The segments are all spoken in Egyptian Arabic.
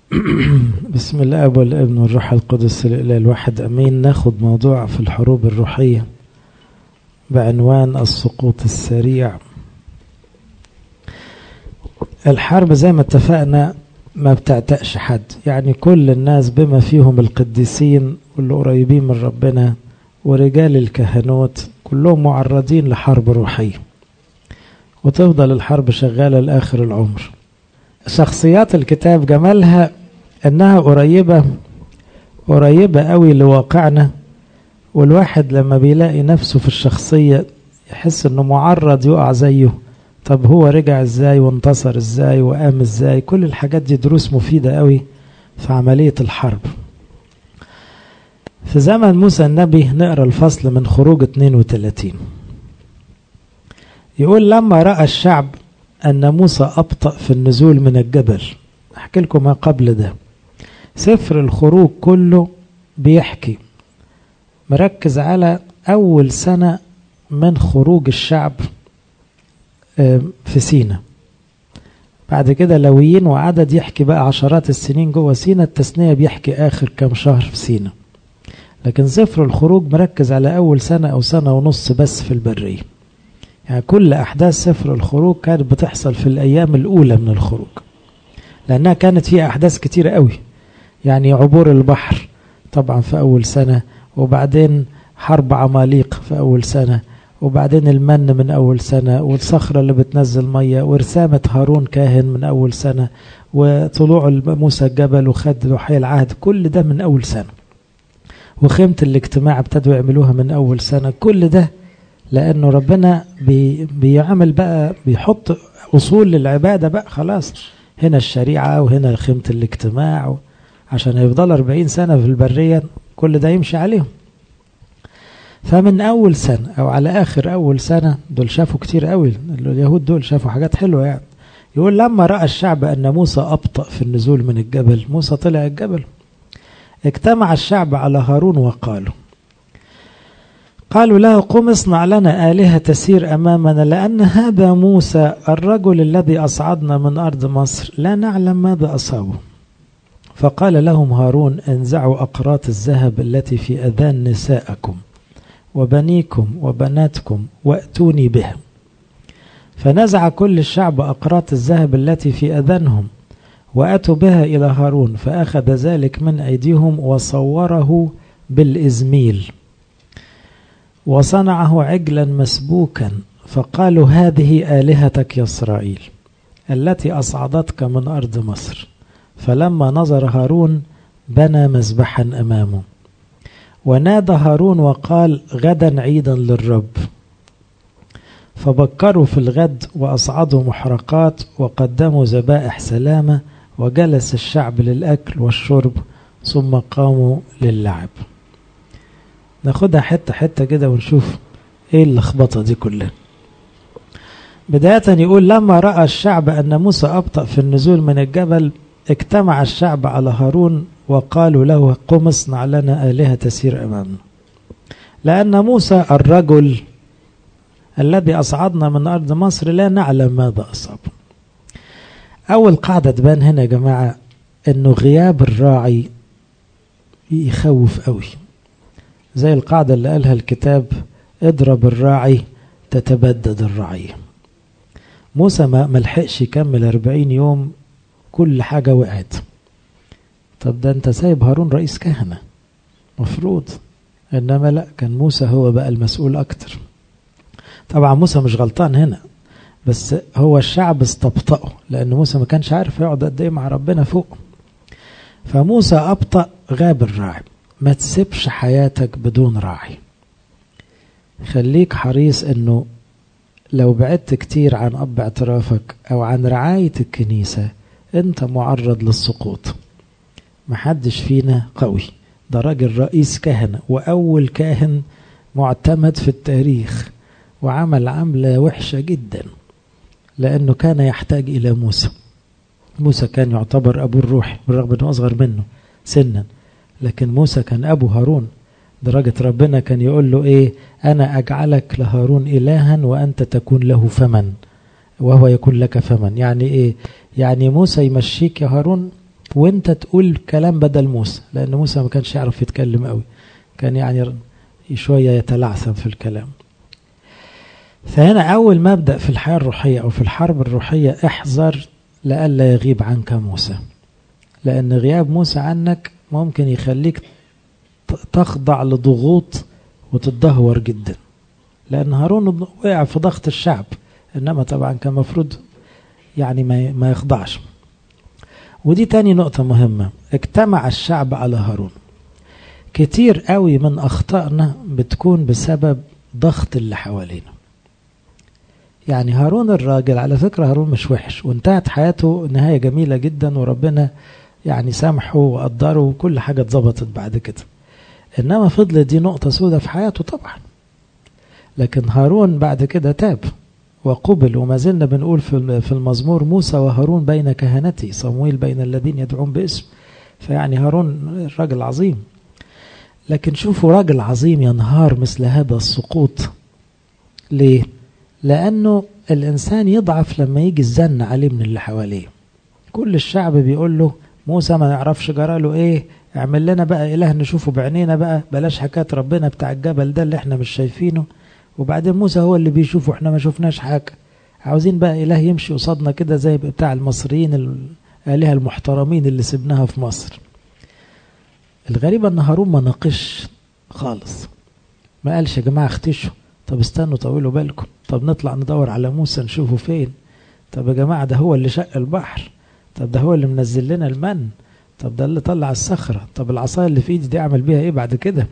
بسم الله والابن والروح القدس الإله الواحد أمين ناخد موضوع في الحروب الروحية بعنوان السقوط السريع الحرب زي ما اتفقنا ما بتعتقش حد يعني كل الناس بما فيهم القديسين واللي قريبين من ربنا ورجال الكهنوت كلهم معرضين لحرب روحية وتفضل الحرب شغالة لآخر العمر شخصيات الكتاب جمالها انها قريبة قريبة قوي لواقعنا والواحد لما بيلاقي نفسه في الشخصية يحس انه معرض يقع زيه طب هو رجع ازاي وانتصر ازاي وقام ازاي كل الحاجات دي دروس مفيدة قوي في عملية الحرب في زمن موسى النبي نقرا الفصل من خروج 32 يقول لما رأى الشعب أن موسى أبطأ في النزول من الجبل أحكي لكم ما قبل ده سفر الخروج كله بيحكي مركز على أول سنة من خروج الشعب في سينا بعد كده لويين وعدد يحكي بقى عشرات السنين جوه سينا التثنية بيحكي آخر كام شهر في سينا لكن سفر الخروج مركز على أول سنة أو سنة ونص بس في البرية يعني كل أحداث سفر الخروج كانت بتحصل في الأيام الأولى من الخروج لأنها كانت فيها أحداث كتيرة قوي يعني عبور البحر طبعا في أول سنة وبعدين حرب عماليق في أول سنة وبعدين المن من أول سنة والصخرة اللي بتنزل مية ورسامة هارون كاهن من أول سنة وطلوع موسى الجبل وخد لوحي العهد كل ده من أول سنة وخيمة الاجتماع ابتدوا يعملوها من أول سنة كل ده لأنه ربنا بي بيعمل بقى بيحط أصول للعبادة بقى خلاص هنا الشريعة وهنا خيمة الاجتماع عشان يفضل 40 سنة في البرية كل ده يمشي عليهم فمن أول سنة أو على آخر أول سنة دول شافوا كتير قوي اليهود دول شافوا حاجات حلوة يعني يقول لما رأى الشعب أن موسى أبطأ في النزول من الجبل موسى طلع الجبل اجتمع الشعب على هارون وقالوا قالوا له قم اصنع لنا آلهة تسير أمامنا لأن هذا موسى الرجل الذي أصعدنا من أرض مصر لا نعلم ماذا أصابه فقال لهم هارون انزعوا أقراط الذهب التي في أذان نسائكم وبنيكم وبناتكم وأتوني بها فنزع كل الشعب أقراط الذهب التي في أذانهم وأتوا بها إلى هارون فأخذ ذلك من أيديهم وصوره بالإزميل وصنعه عجلا مسبوكا فقالوا هذه آلهتك يا إسرائيل التي أصعدتك من أرض مصر فلما نظر هارون بنى مذبحا أمامه ونادى هارون وقال غدا عيدا للرب فبكروا في الغد وأصعدوا محرقات وقدموا ذبائح سلامة وجلس الشعب للأكل والشرب ثم قاموا للعب ناخدها حتة حتة كده ونشوف ايه اللخبطة دي كلها بداية يقول لما رأى الشعب أن موسى أبطأ في النزول من الجبل اجتمع الشعب على هارون وقالوا له قم اصنع لنا آلهة تسير أمامنا لأن موسى الرجل الذي أصعدنا من أرض مصر لا نعلم ماذا أصاب أول قاعدة تبان هنا يا جماعة أنه غياب الراعي يخوف قوي زي القاعدة اللي قالها الكتاب اضرب الراعي تتبدد الرعية موسى ما ملحقش يكمل 40 يوم كل حاجة وقعت طب ده انت سايب هارون رئيس كهنة مفروض انما لا كان موسى هو بقى المسؤول اكتر طبعا موسى مش غلطان هنا بس هو الشعب استبطأه لان موسى ما كانش عارف يقعد قد ايه مع ربنا فوق فموسى ابطأ غاب الراعي ما تسيبش حياتك بدون راعي خليك حريص انه لو بعدت كتير عن اب اعترافك او عن رعاية الكنيسة انت معرض للسقوط محدش فينا قوي ده راجل رئيس كهنة واول كاهن معتمد في التاريخ وعمل عملة وحشة جدا لانه كان يحتاج الى موسى موسى كان يعتبر ابو الروح بالرغم انه اصغر منه سنا لكن موسى كان أبو هارون درجة ربنا كان يقول له إيه أنا أجعلك لهارون إلها وأنت تكون له فمن وهو يكون لك فمن يعني إيه يعني موسى يمشيك يا هارون وانت تقول كلام بدل موسى لان موسى ما كانش يعرف يتكلم قوي كان يعني شوية يتلعثم في الكلام فهنا أول مبدأ في الحياة الروحية أو في الحرب الروحية احذر لئلا يغيب عنك موسى لأن غياب موسى عنك ممكن يخليك تخضع لضغوط وتتدهور جدا لأن هارون وقع في ضغط الشعب إنما طبعا كان مفروض يعني ما يخضعش ودي تاني نقطة مهمة اجتمع الشعب على هارون كتير قوي من أخطائنا بتكون بسبب ضغط اللي حوالينا يعني هارون الراجل على فكرة هارون مش وحش وانتهت حياته نهاية جميلة جدا وربنا يعني سامحه وقدره وكل حاجة اتظبطت بعد كده إنما فضلت دي نقطة سودة في حياته طبعا لكن هارون بعد كده تاب وقبل وما زلنا بنقول في المزمور موسى وهارون بين كهنتي صمويل بين الذين يدعون باسم فيعني هارون راجل عظيم لكن شوفوا راجل عظيم ينهار مثل هذا السقوط ليه؟ لأنه الإنسان يضعف لما يجي الزن عليه من اللي حواليه كل الشعب بيقول له موسى ما نعرفش جرى له ايه اعمل لنا بقى اله نشوفه بعينينا بقى بلاش حكايه ربنا بتاع الجبل ده اللي احنا مش شايفينه وبعدين موسى هو اللي بيشوفه احنا ما شفناش حاجه عاوزين بقى اله يمشي قصادنا كده زي بتاع المصريين الالهه المحترمين اللي سبناها في مصر الغريبه ان هارون ما ناقش خالص ما قالش يا جماعه اختشوا طب استنوا طولوا بالكم طب نطلع ندور على موسى نشوفه فين طب يا جماعه ده هو اللي شق البحر طب ده هو اللي منزل لنا المن طب ده اللي طلع الصخرة طب العصاية اللي في ايدي دي اعمل بيها ايه بعد كده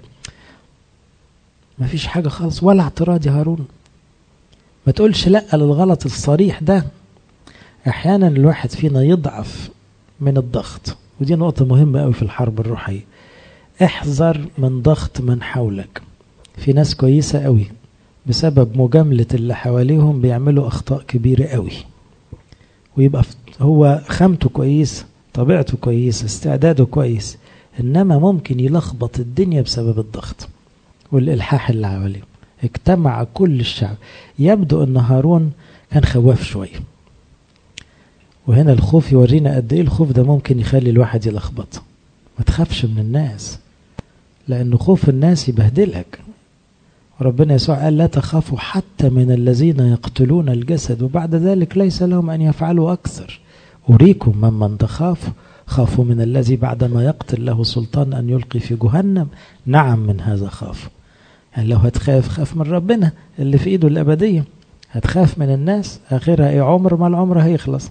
مفيش حاجة خالص ولا اعتراض يا هارون ما تقولش لا للغلط الصريح ده احيانا الواحد فينا يضعف من الضغط ودي نقطة مهمة قوي في الحرب الروحية احذر من ضغط من حولك في ناس كويسة قوي بسبب مجاملة اللي حواليهم بيعملوا أخطاء كبيرة قوي ويبقى هو خامته كويسة طبيعته كويسة استعداده كويس إنما ممكن يلخبط الدنيا بسبب الضغط والإلحاح اللي حواليه اجتمع كل الشعب يبدو أن هارون كان خواف شوية وهنا الخوف يورينا قد ايه الخوف ده ممكن يخلي الواحد يلخبط ما تخافش من الناس لأن خوف الناس يبهدلك ربنا يسوع قال لا تخافوا حتى من الذين يقتلون الجسد وبعد ذلك ليس لهم أن يفعلوا أكثر أريكم ممن تخافوا خافوا من الذي بعدما يقتل له سلطان أن يلقي في جهنم نعم من هذا خافوا يعني لو هتخاف خاف من ربنا اللي في إيده الأبدية هتخاف من الناس آخرها إيه عمر ما العمر هيخلص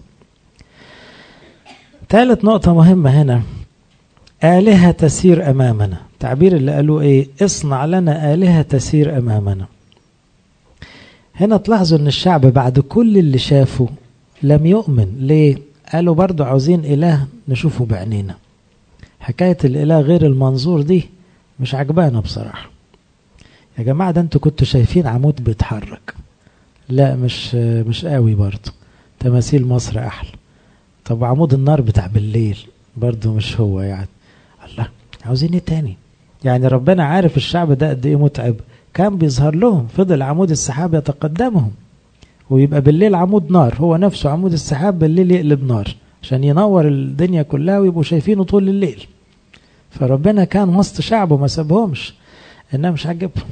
ثالث نقطة مهمة هنا آلهة تسير أمامنا تعبير اللي قالوا إيه اصنع لنا آلهة تسير أمامنا هنا تلاحظوا أن الشعب بعد كل اللي شافه لم يؤمن ليه قالوا برضو عاوزين إله نشوفه بعينينا حكاية الإله غير المنظور دي مش عجبانا بصراحة يا جماعة ده انتوا كنتوا شايفين عمود بيتحرك لا مش مش قوي برضو تماثيل مصر أحلى طب عمود النار بتاع بالليل برضو مش هو يعني الله عاوزين ايه تاني يعني ربنا عارف الشعب ده قد ايه متعب كان بيظهر لهم فضل عمود السحاب يتقدمهم ويبقى بالليل عمود نار هو نفسه عمود السحاب بالليل يقلب نار عشان ينور الدنيا كلها ويبقوا شايفينه طول الليل فربنا كان وسط شعبه ما سابهمش انها مش عاجبهم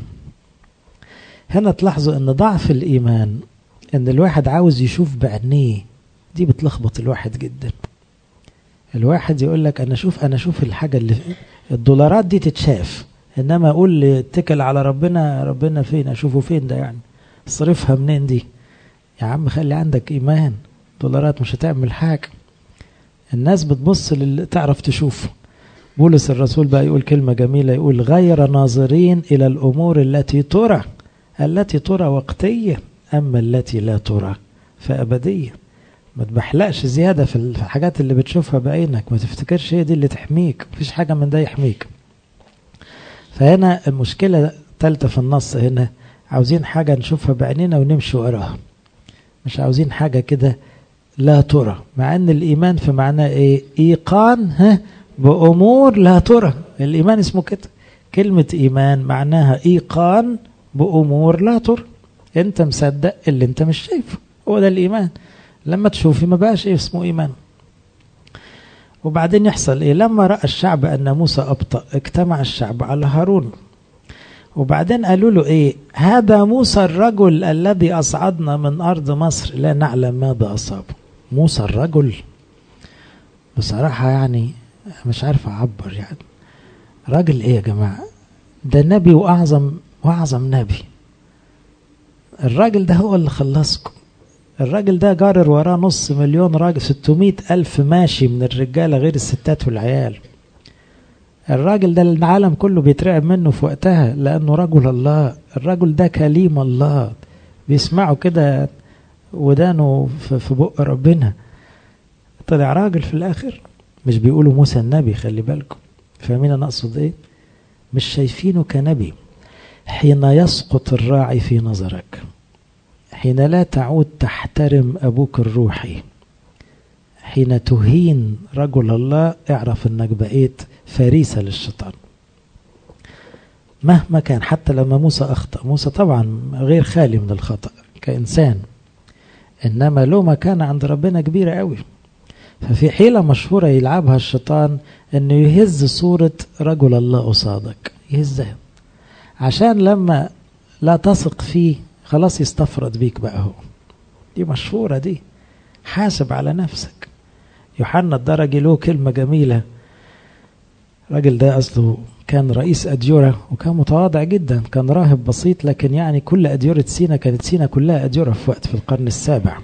هنا تلاحظوا ان ضعف الايمان ان الواحد عاوز يشوف بعينيه دي بتلخبط الواحد جدا الواحد يقول لك انا اشوف انا اشوف الحاجه اللي الدولارات دي تتشاف انما اقول اتكل على ربنا ربنا فين اشوفه فين ده يعني صرفها منين دي يا عم خلي عندك ايمان دولارات مش هتعمل حاجه الناس بتبص للي تعرف تشوفه بولس الرسول بقى يقول كلمه جميله يقول غير ناظرين الى الامور التي ترى التي ترى وقتيه اما التي لا ترى فابديه ما تبحلقش زيادة في الحاجات اللي بتشوفها بعينك ما تفتكرش هي دي اللي تحميك مفيش حاجة من ده يحميك فهنا المشكلة الثالثة في النص هنا عاوزين حاجة نشوفها بعينينا ونمشي وراها مش عاوزين حاجة كده لا ترى مع ان الايمان في معناه ايه ايقان ها بامور لا ترى الايمان اسمه كده كلمة ايمان معناها ايقان بامور لا ترى انت مصدق اللي انت مش شايفه هو ده الايمان لما تشوفي ما بقاش إيه اسمه إيمان وبعدين يحصل ايه لما راى الشعب ان موسى ابطا اجتمع الشعب على هارون وبعدين قالوا له ايه هذا موسى الرجل الذي اصعدنا من ارض مصر لا نعلم ماذا اصابه موسى الرجل بصراحة يعني مش عارف اعبر يعني راجل ايه يا جماعة ده نبي واعظم واعظم نبي الراجل ده هو اللي خلصكم الراجل ده جارر وراه نص مليون راجل 600 ألف ماشي من الرجالة غير الستات والعيال الراجل ده العالم كله بيترعب منه في وقتها لأنه رجل الله الرجل ده كليم الله بيسمعوا كده ودانه في بق ربنا طلع راجل في الآخر مش بيقولوا موسى النبي خلي بالكم فاهمين أنا أقصد إيه مش شايفينه كنبي حين يسقط الراعي في نظرك حين لا تعود تحترم أبوك الروحي حين تهين رجل الله اعرف انك بقيت فريسة للشيطان مهما كان حتى لما موسى أخطأ موسى طبعا غير خالي من الخطأ كإنسان إنما له مكانة عند ربنا كبيرة قوي ففي حيلة مشهورة يلعبها الشيطان إنه يهز صورة رجل الله قصادك يهزها عشان لما لا تثق فيه خلاص يستفرد بيك بقى هو دي مشهورة دي حاسب على نفسك يوحنا الدرجي له كلمة جميلة الراجل ده أصله كان رئيس أديرة وكان متواضع جدا كان راهب بسيط لكن يعني كل أديرة سينا كانت سينا كلها أديرة في وقت في القرن السابع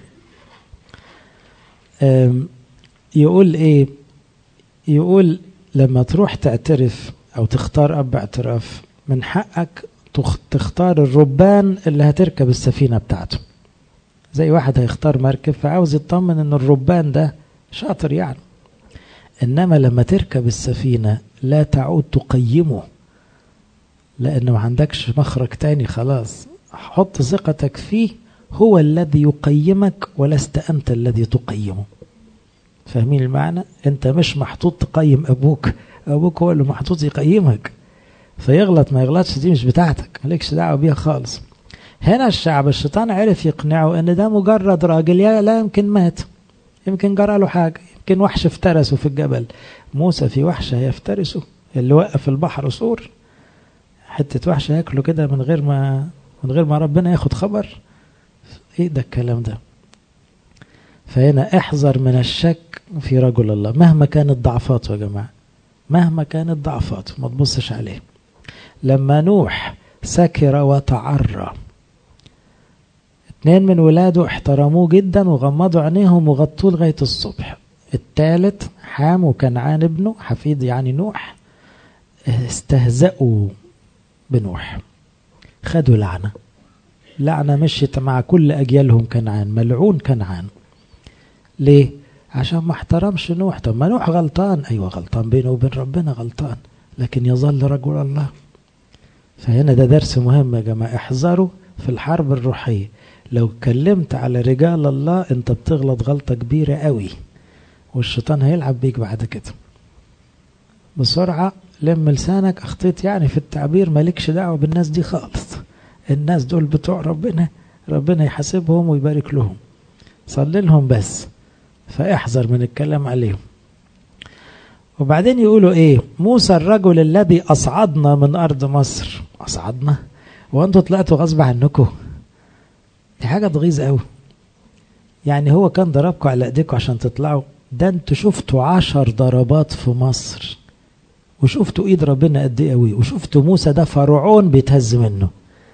يقول إيه يقول لما تروح تعترف أو تختار أب اعتراف من حقك تختار الربان اللي هتركب السفينة بتاعته زي واحد هيختار مركب فعاوز يطمن ان الربان ده شاطر يعني انما لما تركب السفينة لا تعود تقيمه لان ما عندكش مخرج تاني خلاص حط ثقتك فيه هو الذي يقيمك ولست انت الذي تقيمه فاهمين المعنى انت مش محطوط تقيم ابوك ابوك هو اللي محطوط يقيمك فيغلط ما يغلطش دي مش بتاعتك مالكش دعوه بيها خالص هنا الشعب الشيطان عرف يقنعه ان ده مجرد راجل يا لا يمكن مات يمكن جرى له حاجه يمكن وحش افترسه في الجبل موسى في وحش هيفترسه اللي وقف البحر سور حته وحش هياكله كده من غير ما من غير ما ربنا ياخد خبر ايه ده الكلام ده فهنا احذر من الشك في رجل الله مهما كانت ضعفاته يا جماعه مهما كانت ضعفاته ما تبصش عليه لما نوح سكر وتعرى اتنين من ولاده احترموه جدا وغمضوا عينيهم وغطوه لغاية الصبح التالت حام وكنعان ابنه حفيد يعني نوح استهزأوا بنوح خدوا لعنة لعنة مشيت مع كل أجيالهم كنعان ملعون كنعان ليه؟ عشان ما احترمش نوح طب ما نوح غلطان أيوة غلطان بينه وبين ربنا غلطان لكن يظل رجل الله فهنا ده درس مهم يا جماعة احذروا في الحرب الروحية لو اتكلمت على رجال الله انت بتغلط غلطة كبيرة قوي والشيطان هيلعب بيك بعد كده بسرعة لم لسانك اخطيت يعني في التعبير مالكش دعوة بالناس دي خالص الناس دول بتوع ربنا ربنا يحاسبهم ويبارك لهم صلي لهم بس فاحذر من الكلام عليهم وبعدين يقولوا ايه موسى الرجل الذي اصعدنا من ارض مصر اصعدنا وانتوا طلعتوا غصب عنكم دي حاجه تغيظ قوي يعني هو كان ضربكم على ايديكم عشان تطلعوا ده انتوا شفتوا عشر ضربات في مصر وشفتوا ايد ربنا قد ايه قوي وشفتوا موسى ده فرعون بيتهز منه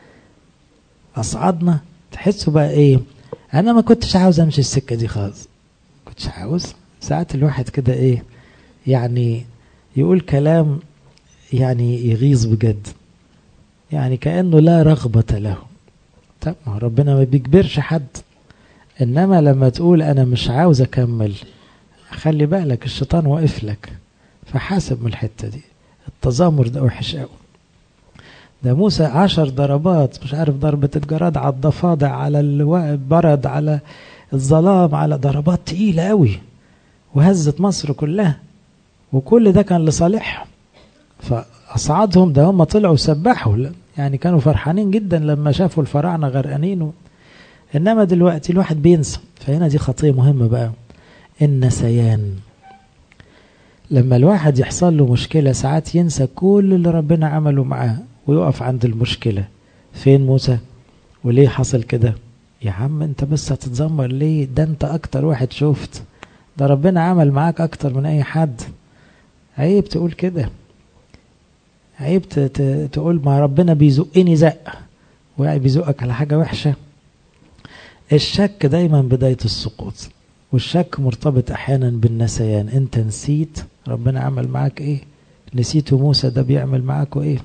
اصعدنا تحسوا بقى ايه انا ما كنتش عاوز امشي السكه دي خالص كنتش عاوز ساعات الواحد كده ايه يعني يقول كلام يعني يغيظ بجد يعني كأنه لا رغبة له طب ما ربنا ما بيجبرش حد إنما لما تقول أنا مش عاوز أكمل خلي بالك الشيطان واقف لك فحاسب من الحتة دي التذامر ده وحش قوي ده موسى عشر ضربات مش عارف ضربة الجراد على الضفادع على البرد على الظلام على ضربات تقيلة قوي وهزت مصر كلها وكل ده كان لصالحهم فأصعدهم ده هم طلعوا سبحوا يعني كانوا فرحانين جدا لما شافوا الفراعنة غرقانين و... إنما دلوقتي الواحد بينسى فهنا دي خطية مهمة بقى النسيان لما الواحد يحصل له مشكلة ساعات ينسى كل اللي ربنا عمله معاه ويقف عند المشكلة فين موسى وليه حصل كده يا عم انت بس هتتذمر ليه ده انت اكتر واحد شفت ده ربنا عمل معاك اكتر من اي حد عيب تقول كده عيب تقول ما ربنا بيزقني زق ويعني بيزقك على حاجة وحشة الشك دايما بداية السقوط والشك مرتبط احيانا بالنسيان انت نسيت ربنا عمل معاك ايه نسيت موسى ده بيعمل معاكوا ايه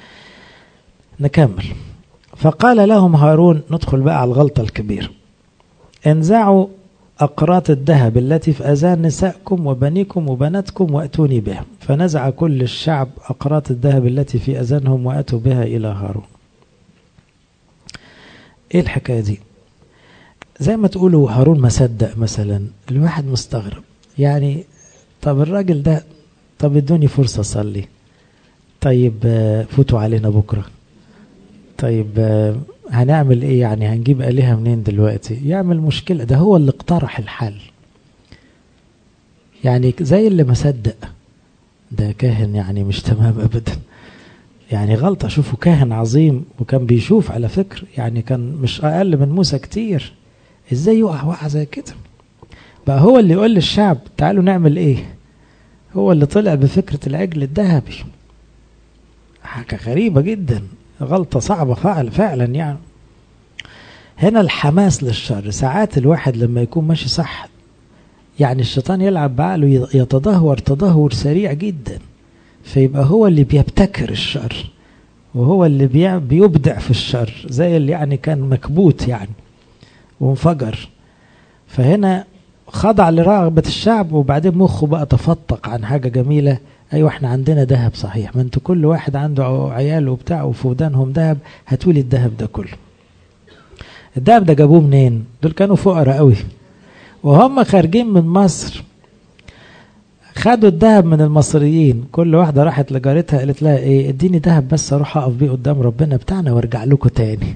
نكمل فقال لهم هارون ندخل بقى على الغلطة الكبيرة انزعوا أقراط الذهب التي في أذان نسائكم وبنيكم وبناتكم وأتوني بها فنزع كل الشعب أقراط الذهب التي في أذانهم وأتوا بها إلى هارون إيه الحكاية دي زي ما تقولوا هارون ما صدق مثلا الواحد مستغرب يعني طب الراجل ده طب ادوني فرصة أصلي طيب فوتوا علينا بكرة طيب هنعمل ايه يعني هنجيب آلهة منين دلوقتي يعمل مشكلة ده هو اللي اقترح الحل يعني زي اللي ما صدق ده كاهن يعني مش تمام ابدا يعني غلطة شوفوا كاهن عظيم وكان بيشوف على فكر يعني كان مش اقل من موسى كتير ازاي يقع وقع زي كده بقى هو اللي يقول للشعب تعالوا نعمل ايه هو اللي طلع بفكرة العجل الذهبي حاجة غريبة جدا غلطة صعبة فعلا فعلا يعني هنا الحماس للشر ساعات الواحد لما يكون ماشي صح يعني الشيطان يلعب بعقله يتدهور تدهور سريع جدا فيبقى هو اللي بيبتكر الشر وهو اللي بيبدع في الشر زي اللي يعني كان مكبوت يعني وانفجر فهنا خضع لرغبة الشعب وبعدين مخه بقى تفتق عن حاجة جميلة ايوه احنا عندنا ذهب صحيح ما انتوا كل واحد عنده عيال وبتاع وفي ودانهم ذهب هاتولي الذهب ده كله الذهب ده جابوه منين دول كانوا فقراء قوي وهم خارجين من مصر خدوا الذهب من المصريين كل واحدة راحت لجارتها قالت لها ايه اديني ذهب بس اروح اقف بيه قدام ربنا بتاعنا وارجع لكم تاني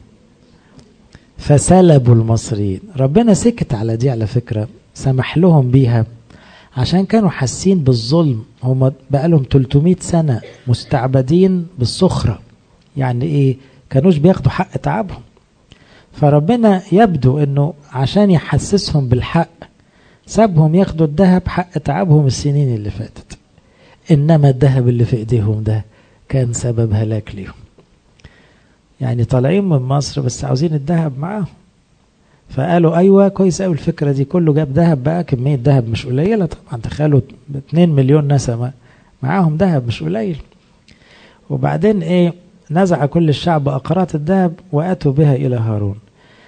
فسلبوا المصريين ربنا سكت على دي على فكرة سمح لهم بيها عشان كانوا حاسين بالظلم هم بقالهم 300 سنة مستعبدين بالسخرة يعني ايه كانوش بياخدوا حق تعبهم فربنا يبدو انه عشان يحسسهم بالحق سابهم ياخدوا الذهب حق تعبهم السنين اللي فاتت انما الذهب اللي في ايديهم ده كان سبب هلاك ليهم يعني طالعين من مصر بس عاوزين الذهب معاهم فقالوا ايوه كويس قوي الفكره دي كله جاب ذهب بقى كميه ذهب مش قليله طبعا تخيلوا 2 مليون نسمه معاهم ذهب مش قليل وبعدين ايه نزع كل الشعب اقراط الذهب واتوا بها الى هارون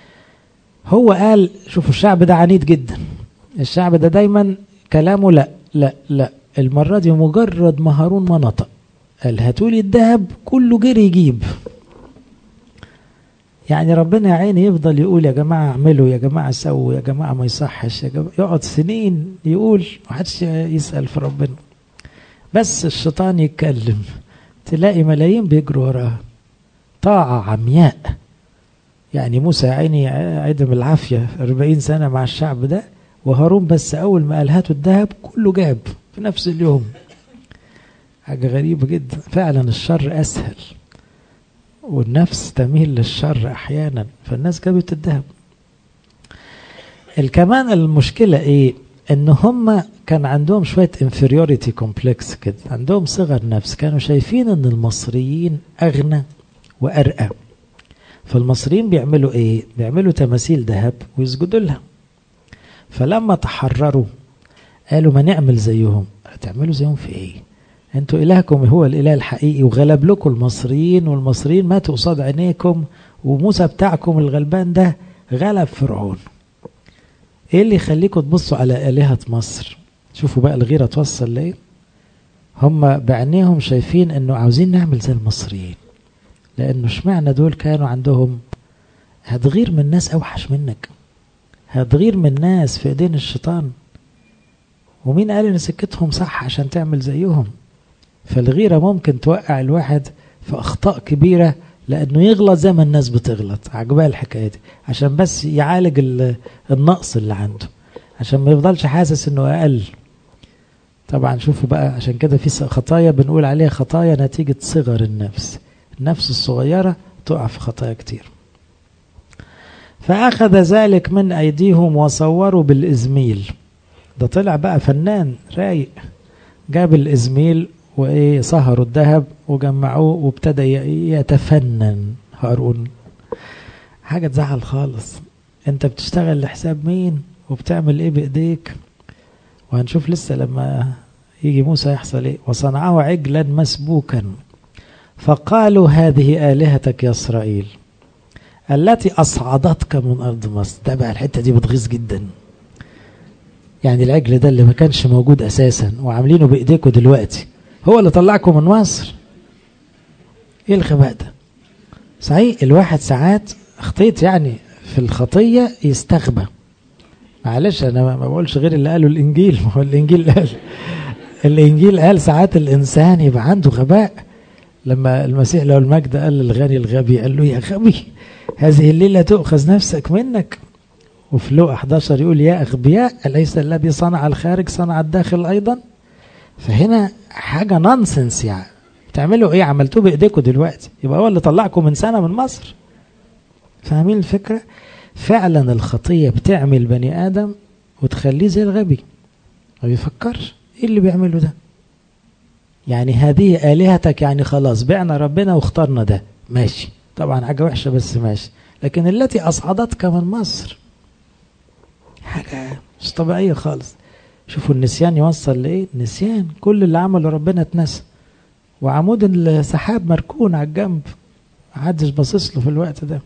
هو قال شوفوا الشعب ده عنيد جدا الشعب ده دايما كلامه لا لا لا المره دي مجرد ما هارون ما نطق قال هاتولي الذهب كله جري يجيب يعني ربنا يا عيني يفضل يقول يا جماعة اعملوا يا جماعة سووا يا جماعة ما يصحش يا جماعة يقعد سنين يقول محدش يسأل في ربنا بس الشيطان يتكلم تلاقي ملايين بيجروا وراه طاعة عمياء يعني موسى يا عيني عدم العافية 40 سنة مع الشعب ده وهارون بس أول ما قال هاتوا الذهب كله جاب في نفس اليوم حاجة غريبة جدا فعلا الشر أسهل والنفس تميل للشر احيانا فالناس جابت الذهب الكمان المشكلة ايه ان هم كان عندهم شوية inferiority complex كده عندهم صغر نفس كانوا شايفين ان المصريين اغنى وارقى فالمصريين بيعملوا ايه بيعملوا تماثيل ذهب ويسجدوا لها فلما تحرروا قالوا ما نعمل زيهم هتعملوا زيهم في ايه انتوا الهكم هو الاله الحقيقي وغلب لكم المصريين والمصريين ماتوا قصاد عينيكم وموسى بتاعكم الغلبان ده غلب فرعون ايه اللي يخليكم تبصوا على الهه مصر شوفوا بقى الغيره توصل لايه هم بعينيهم شايفين انه عاوزين نعمل زي المصريين لانه اشمعنى دول كانوا عندهم هتغير من ناس اوحش منك هتغير من ناس في ايدين الشيطان ومين قال ان سكتهم صح عشان تعمل زيهم فالغيرة ممكن توقع الواحد في أخطاء كبيرة لأنه يغلط زي ما الناس بتغلط عجبها الحكاية دي عشان بس يعالج النقص اللي عنده عشان ما يفضلش حاسس إنه أقل طبعا شوفوا بقى عشان كده في خطايا بنقول عليها خطايا نتيجة صغر النفس النفس الصغيرة تقع في خطايا كتير فأخذ ذلك من أيديهم وصوروا بالإزميل ده طلع بقى فنان رايق جاب الإزميل وإيه صهروا الذهب وجمعوه وابتدى يتفنن هارون حاجة تزعل خالص انت بتشتغل لحساب مين وبتعمل ايه بايديك وهنشوف لسه لما يجي موسى يحصل ايه وصنعه عجلا مسبوكا فقالوا هذه آلهتك يا إسرائيل التي أصعدتك من أرض مصر ده بقى الحتة دي بتغيظ جدا يعني العجل ده اللي ما كانش موجود أساسا وعاملينه بإيديكم دلوقتي هو اللي طلعكم من مصر ايه الغباء ده صحيح الواحد ساعات خطيت يعني في الخطية يستغبى معلش انا ما بقولش غير اللي قاله الانجيل ما هو الانجيل قال الانجيل قال ساعات الانسان يبقى عنده غباء لما المسيح له المجد قال للغني الغبي قال له يا غبي هذه الليلة تؤخذ نفسك منك وفي لوقا 11 يقول يا أغبياء أليس الذي صنع الخارج صنع الداخل أيضا فهنا حاجة نونسنس يعني بتعملوا ايه عملتوه بايديكم دلوقتي يبقى هو اللي طلعكم من سنة من مصر فاهمين الفكرة فعلا الخطية بتعمل بني آدم وتخليه زي الغبي ما بيفكرش ايه اللي بيعمله ده يعني هذه آلهتك يعني خلاص بعنا ربنا واخترنا ده ماشي طبعا حاجة وحشة بس ماشي لكن التي أصعدتك من مصر حاجة مش طبيعية خالص شوفوا النسيان يوصل لإيه نسيان كل اللي عمله ربنا اتنسى وعمود السحاب مركون على الجنب محدش باصص له في الوقت ده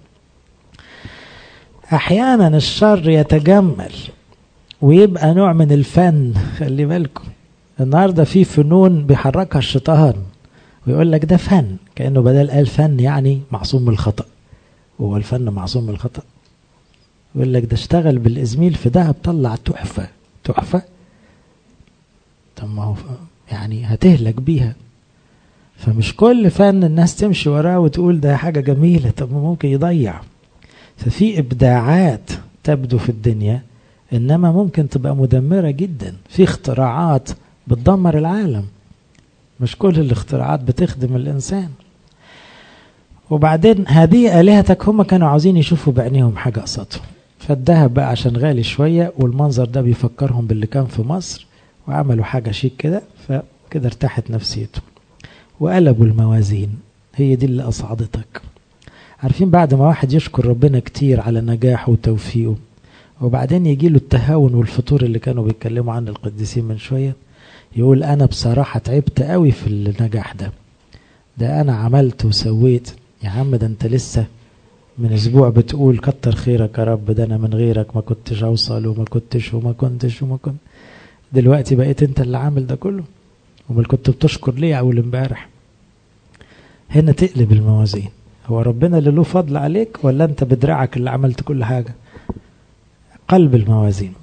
احيانا الشر يتجمل ويبقى نوع من الفن خلي بالكم النهارده في فنون بيحركها الشيطان ويقول لك ده فن كانه بدل قال فن يعني معصوم من الخطا وهو الفن معصوم من الخطا يقول لك ده اشتغل بالازميل في دهب طلع تحفه تحفه طب ما هو يعني هتهلك بيها فمش كل فن الناس تمشي وراه وتقول ده حاجة جميلة طب ممكن يضيع ففي إبداعات تبدو في الدنيا إنما ممكن تبقى مدمرة جدا في اختراعات بتدمر العالم مش كل الاختراعات بتخدم الإنسان وبعدين هذه آلهتك هم كانوا عاوزين يشوفوا بعينيهم حاجة قصتهم فالذهب بقى عشان غالي شوية والمنظر ده بيفكرهم باللي كان في مصر وعملوا حاجة شيك كده فكده ارتاحت نفسيتهم وقلبوا الموازين هي دي اللي أصعدتك عارفين بعد ما واحد يشكر ربنا كتير على نجاحه وتوفيقه وبعدين يجي له التهاون والفطور اللي كانوا بيتكلموا عنه القديسين من شوية يقول أنا بصراحة تعبت قوي في النجاح ده ده أنا عملت وسويت يا عم ده أنت لسه من أسبوع بتقول كتر خيرك يا رب ده أنا من غيرك ما كنتش أوصل وما كنتش وما كنتش وما كنت دلوقتي بقيت أنت اللي عامل ده كله امال كنت بتشكر ليه اول امبارح هنا تقلب الموازين هو ربنا اللي له فضل عليك ولا انت بدراعك اللي عملت كل حاجة قلب الموازين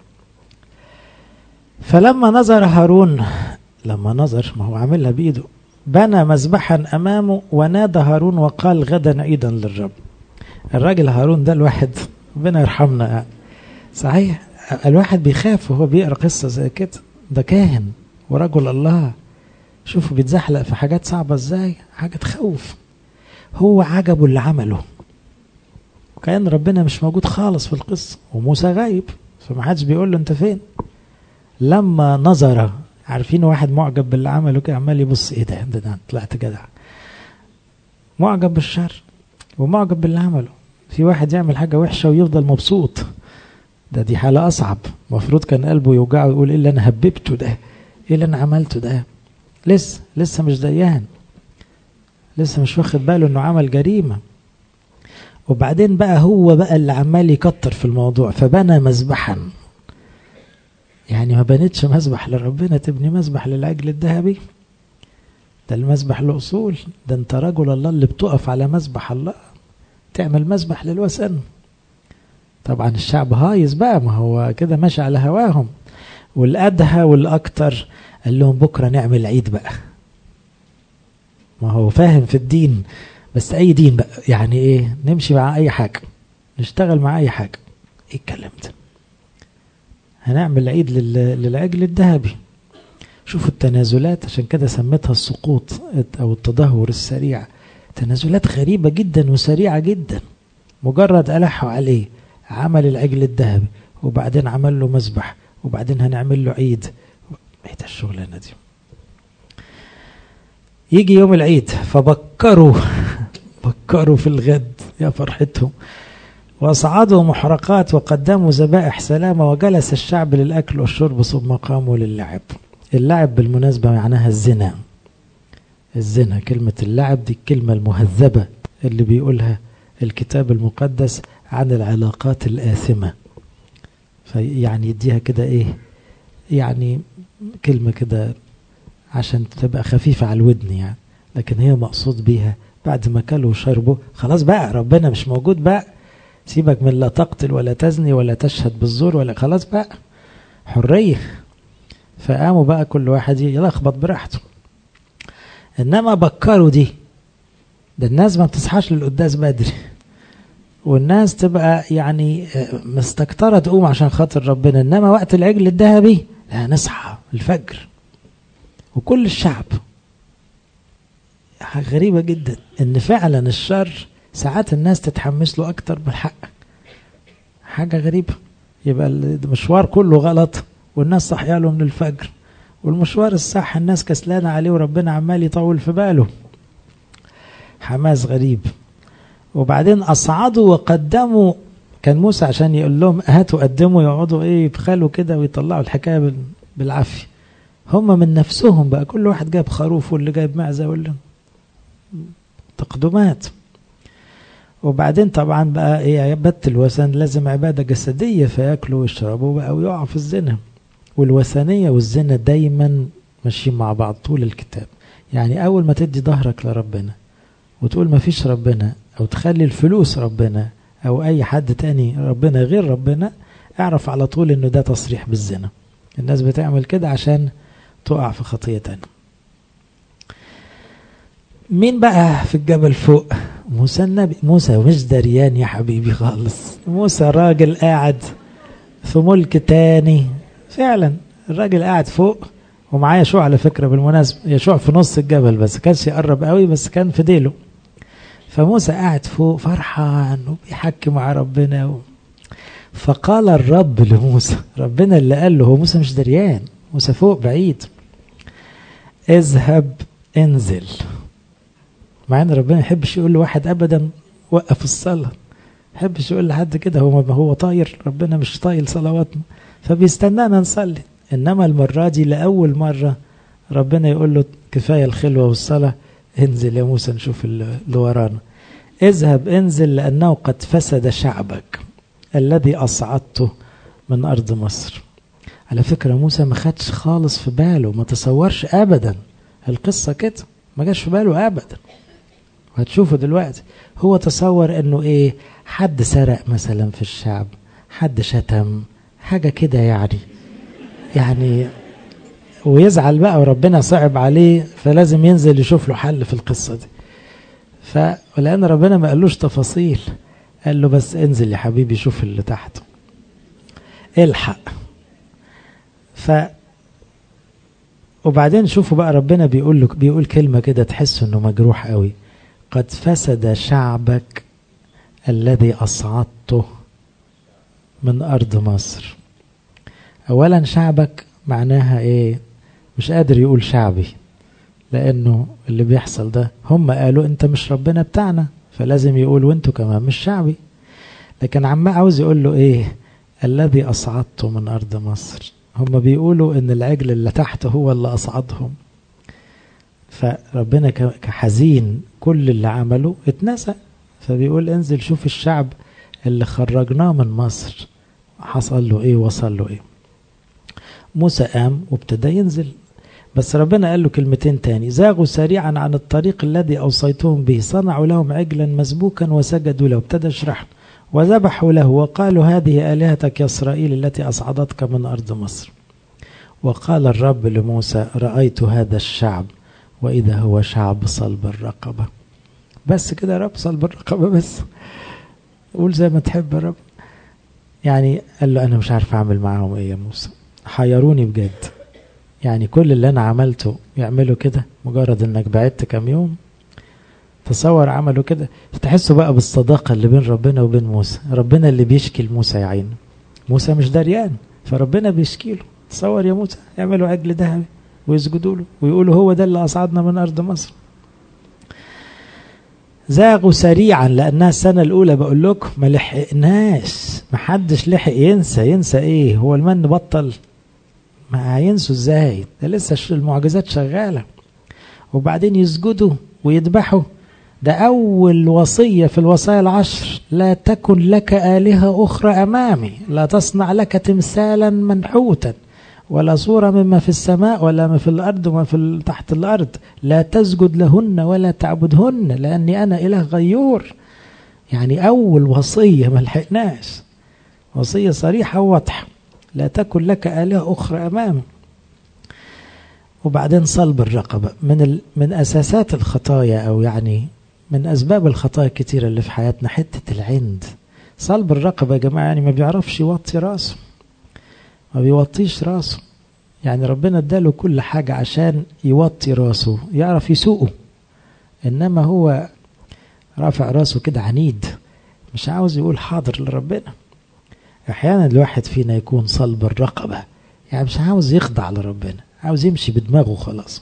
فلما نظر هارون لما نظر ما هو عاملها بإيده بنى مذبحا أمامه ونادى هارون وقال غدا عيدا للرب الراجل هارون ده الواحد ربنا يرحمنا يعني صحيح الواحد بيخاف وهو بيقرا قصة زي كده ده كاهن ورجل الله شوفوا بيتزحلق في حاجات صعبة ازاي حاجة تخوف هو عجبه اللي عمله كان ربنا مش موجود خالص في القصة وموسى غايب فمحدش بيقول له انت فين لما نظر عارفين واحد معجب باللي عمله كده عمال يبص ايه ده ده, ده طلعت جدع معجب بالشر ومعجب باللي عمله في واحد يعمل حاجة وحشة ويفضل مبسوط ده دي حالة أصعب المفروض كان قلبه يوجعه ويقول إيه اللي أنا هببته ده إيه اللي أنا عملته ده لسه لسه مش ديان لسه مش واخد باله إنه عمل جريمة وبعدين بقى هو بقى اللي عمال يكتر في الموضوع فبنى مذبحا يعني ما بنتش مذبح لربنا تبني مذبح للعجل الذهبي ده المذبح له أصول ده أنت رجل الله اللي بتقف على مذبح الله تعمل مذبح للوثن طبعا الشعب هايز بقى ما هو كده ماشي على هواهم والأدهى والأكتر قال لهم بكرة نعمل عيد بقى ما هو فاهم في الدين بس أي دين بقى يعني إيه نمشي مع أي حاجة نشتغل مع أي حاجة إيه الكلام ده هنعمل عيد للعجل الذهبي شوفوا التنازلات عشان كده سميتها السقوط أو التدهور السريع تنازلات غريبة جدا وسريعة جدا مجرد ألحوا عليه عمل العجل الذهبي وبعدين عمل له مسبح وبعدين هنعمل له عيد ايه ده الشغلانة دي يجي يوم العيد فبكروا بكروا في الغد يا فرحتهم وأصعدوا محرقات وقدموا ذبائح سلامة وجلس الشعب للأكل والشرب ثم قاموا للعب اللعب بالمناسبة معناها الزنا الزنا كلمة اللعب دي الكلمة المهذبة اللي بيقولها الكتاب المقدس عن العلاقات الآثمة فيعني يديها كده ايه يعني كلمة كده عشان تبقى خفيفة على الودن يعني لكن هي مقصود بيها بعد ما كلوا وشربوا خلاص بقى ربنا مش موجود بقى سيبك من لا تقتل ولا تزني ولا تشهد بالزور ولا خلاص بقى حرية فقاموا بقى كل واحد يلخبط براحته انما بكروا دي ده الناس ما بتصحاش للقداس بدري والناس تبقى يعني مستكترة تقوم عشان خاطر ربنا انما وقت العجل الذهبي لا نصحى الفجر وكل الشعب حاجة غريبة جدا ان فعلا الشر ساعات الناس تتحمس له اكتر من الحق حاجة غريبة يبقى المشوار كله غلط والناس صحيا له من الفجر والمشوار الصح الناس كسلانة عليه وربنا عمال يطول في باله حماس غريب وبعدين أصعدوا وقدموا كان موسى عشان يقول لهم هاتوا قدموا يقعدوا ايه يبخلوا كده ويطلعوا الحكاية بالعافية هم من نفسهم بقى كل واحد جايب خروف واللي جايب معزة واللي تقدمات وبعدين طبعا بقى ايه عبادة الوثن لازم عبادة جسدية فياكلوا ويشربوا بقى ويقعوا في الزنا والوثنية والزنا دايما ماشيين مع بعض طول الكتاب يعني أول ما تدي ظهرك لربنا وتقول ما فيش ربنا أو تخلي الفلوس ربنا أو أي حد تاني ربنا غير ربنا اعرف على طول إنه ده تصريح بالزنا الناس بتعمل كده عشان تقع في خطية تانية مين بقى في الجبل فوق موسى النبي موسى مش دريان يا حبيبي خالص موسى راجل قاعد في ملك تاني فعلا الراجل قاعد فوق ومعاه يشوع على فكرة بالمناسبة يشوع في نص الجبل بس كانش يقرب قوي بس كان في ديله فموسى قاعد فوق فرحان وبيحكي مع ربنا و... فقال الرب لموسى ربنا اللي قال له هو موسى مش دريان موسى فوق بعيد اذهب انزل مع ان ربنا يحبش يقول لواحد ابدا وقف الصلاه يحبش يقول لحد كده هو ما هو طاير ربنا مش طايل صلواتنا فبيستنانا نصلي انما المره دي لاول مره ربنا يقول له كفايه الخلوه والصلاه انزل يا موسى نشوف اللي ورانا اذهب انزل لانه قد فسد شعبك الذي اصعدته من ارض مصر على فكره موسى ما خدش خالص في باله ما تصورش ابدا القصه كده ما جاش في باله ابدا وهتشوفوا دلوقتي هو تصور انه ايه حد سرق مثلا في الشعب حد شتم حاجة كده يعني يعني ويزعل بقى وربنا صعب عليه فلازم ينزل يشوف له حل في القصة دي فلأن ربنا ما قالوش تفاصيل قال له بس انزل يا حبيبي شوف اللي تحته الحق ف وبعدين شوفوا بقى ربنا بيقول له بيقول كلمة كده تحس انه مجروح قوي قد فسد شعبك الذي أصعدته من أرض مصر أولا شعبك معناها إيه مش قادر يقول شعبي لأنه اللي بيحصل ده هم قالوا أنت مش ربنا بتاعنا فلازم يقول وانتوا كمان مش شعبي لكن عم عاوز يقول له إيه الذي أصعدته من أرض مصر هم بيقولوا إن العجل اللي تحت هو اللي أصعدهم فربنا كحزين كل اللي عمله اتنسى فبيقول انزل شوف الشعب اللي خرجناه من مصر حصل له ايه وصل له ايه موسى قام وابتدى ينزل بس ربنا قال له كلمتين تاني زاغوا سريعا عن الطريق الذي أوصيتهم به صنعوا لهم عجلا مسبوكا وسجدوا له ابتدى يشرح وذبحوا له وقالوا هذه آلهتك يا إسرائيل التي أصعدتك من أرض مصر وقال الرب لموسى رأيت هذا الشعب وإذا هو شعب صلب الرقبة بس كده يا رب صلب الرقبة بس قول زي ما تحب يا رب يعني قال له أنا مش عارف أعمل معاهم إيه يا موسى حيروني بجد يعني كل اللي انا عملته يعملوا كده مجرد انك بعدت كام يوم تصور عملوا كده تحسوا بقى بالصداقة اللي بين ربنا وبين موسى ربنا اللي بيشكي لموسى يا عيني موسى مش دريان فربنا بيشكي له تصور يا موسى يعملوا عجل ذهبي ويسجدوا له ويقولوا هو ده اللي أصعدنا من أرض مصر زاغوا سريعا لأنها السنة الأولى بقول لكم ما لحقناش ما حدش لحق ينسى ينسى إيه هو المن بطل ما هينسوا إزاي ده لسه المعجزات شغالة وبعدين يسجدوا ويذبحوا ده أول وصية في الوصايا العشر لا تكن لك آلهة أخرى أمامي لا تصنع لك تمثالا منحوتا ولا صورة مما في السماء ولا ما في الأرض وما في تحت الأرض لا تسجد لهن ولا تعبدهن لأني أنا إله غيور يعني أول وصية ما لحقناش وصية صريحة وواضحة لا تكن لك آلهة أخرى أمامي وبعدين صلب الرقبة من ال... من أساسات الخطايا أو يعني من أسباب الخطايا الكتيرة اللي في حياتنا حتة العند صلب الرقبة يا جماعة يعني ما بيعرفش يوطي راسه ما بيوطيش راسه يعني ربنا اداله كل حاجة عشان يوطي راسه يعرف يسوقه إنما هو رافع راسه كده عنيد مش عاوز يقول حاضر لربنا أحيانا الواحد فينا يكون صلب الرقبة يعني مش عاوز يخضع لربنا عاوز يمشي بدماغه خلاص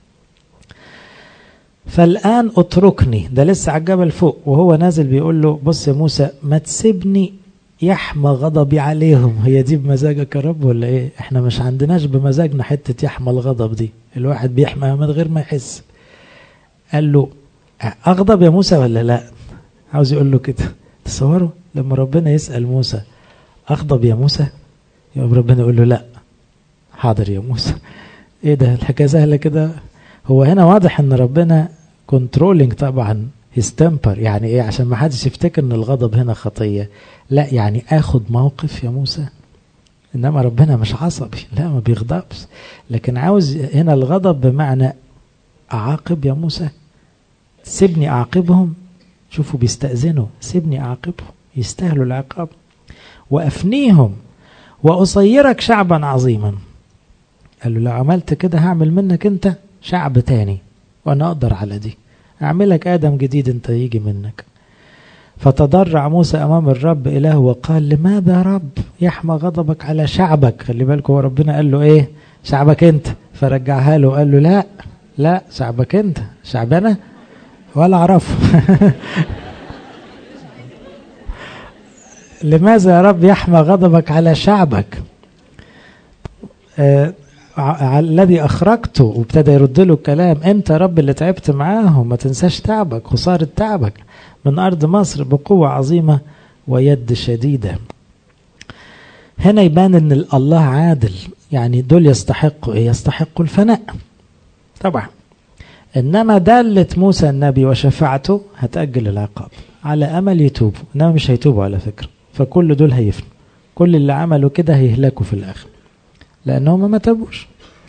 فالآن اتركني ده لسه على الجبل فوق وهو نازل بيقول له بص يا موسى ما تسيبني يحمى غضبي عليهم هي دي بمزاجك يا رب ولا ايه احنا مش عندناش بمزاجنا حتة يحمى الغضب دي الواحد بيحمى من غير ما يحس قال له اغضب يا موسى ولا لا عاوز يقول له كده تصوروا لما ربنا يسأل موسى اغضب يا موسى يبقى ربنا يقول له لا حاضر يا موسى ايه ده الحكايه سهله كده هو هنا واضح ان ربنا كنترولينج طبعا هيستمبر يعني ايه عشان ما حدش يفتكر ان الغضب هنا خطيه لا يعني اخد موقف يا موسى انما ربنا مش عصبي لا ما بيغضبش لكن عاوز هنا الغضب بمعنى اعاقب يا موسى سيبني اعاقبهم شوفوا بيستأذنوا سيبني اعاقبهم يستاهلوا العقاب وافنيهم واصيرك شعبا عظيما قال له لو عملت كده هعمل منك انت شعب تاني وانا اقدر على دي اعملك ادم جديد انت يجي منك فتضرع موسى امام الرب اله وقال لماذا يا رب يحمى غضبك على شعبك خلي بالك هو ربنا قال له ايه شعبك انت فرجعها له قال له لا لا شعبك انت شعب انا ولا اعرفه لماذا يا رب يحمى غضبك على شعبك آه الذي اخرجته وابتدى يرد له الكلام انت يا رب اللي تعبت معاهم ما تنساش تعبك خساره تعبك من ارض مصر بقوه عظيمه ويد شديده هنا يبان ان الله عادل يعني دول يستحقوا ايه يستحقوا الفناء طبعا انما دالة موسى النبي وشفاعته هتأجل العقاب على امل يتوبوا انما مش هيتوبوا على فكره فكل دول هيفنوا كل اللي عملوا كده هيهلكوا في الاخر لانهم ما تابوش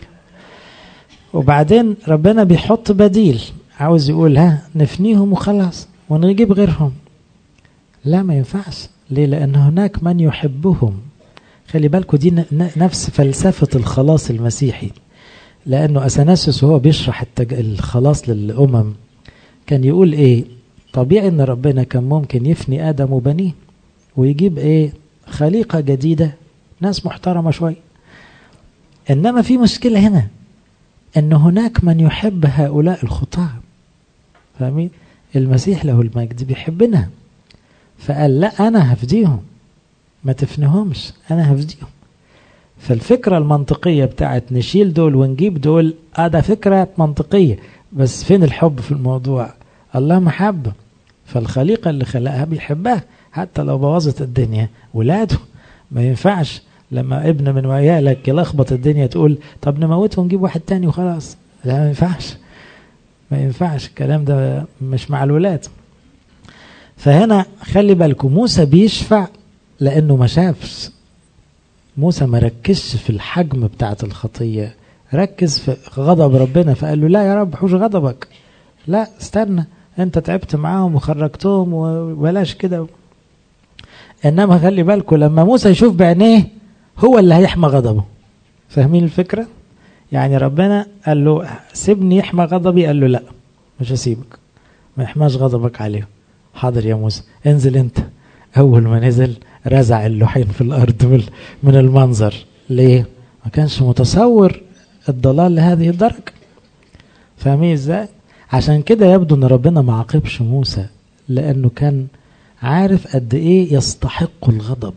وبعدين ربنا بيحط بديل عاوز يقول ها نفنيهم وخلاص ونجيب غيرهم لا ما ينفعش ليه لان هناك من يحبهم خلي بالكم دي نفس فلسفة الخلاص المسيحي لأنه أثناسيوس وهو بيشرح التج... الخلاص للأمم كان يقول إيه طبيعي إن ربنا كان ممكن يفني آدم وبنيه ويجيب إيه خليقة جديدة ناس محترمة شوية إنما في مشكلة هنا أن هناك من يحب هؤلاء الخطاة فاهمين المسيح له المجد بيحبنا فقال لا أنا هفديهم ما تفنهمش أنا هفديهم فالفكرة المنطقية بتاعت نشيل دول ونجيب دول اه ده فكرة منطقية بس فين الحب في الموضوع الله محبة فالخليقة اللي خلقها بيحبها حتى لو بوظت الدنيا ولاده ما ينفعش لما ابن من عيالك يلخبط الدنيا تقول طب نموته ونجيب واحد تاني وخلاص لا ما ينفعش ما ينفعش الكلام ده مش مع الولاد فهنا خلي بالكم موسى بيشفع لانه ما شافش موسى ما ركزش في الحجم بتاعت الخطية ركز في غضب ربنا فقال له لا يا رب حوش غضبك لا استنى انت تعبت معاهم وخرجتهم وبلاش كده انما خلي بالكم لما موسى يشوف بعينيه هو اللي هيحمى غضبه فاهمين الفكرة يعني ربنا قال له سيبني يحمى غضبي قال له لا مش هسيبك ما يحماش غضبك عليه حاضر يا موسى انزل انت اول ما نزل رزع اللوحين في الارض من المنظر ليه ما كانش متصور الضلال لهذه الدرجة فاهمين ازاي عشان كده يبدو ان ربنا ما عاقبش موسى لانه كان عارف قد ايه يستحق الغضب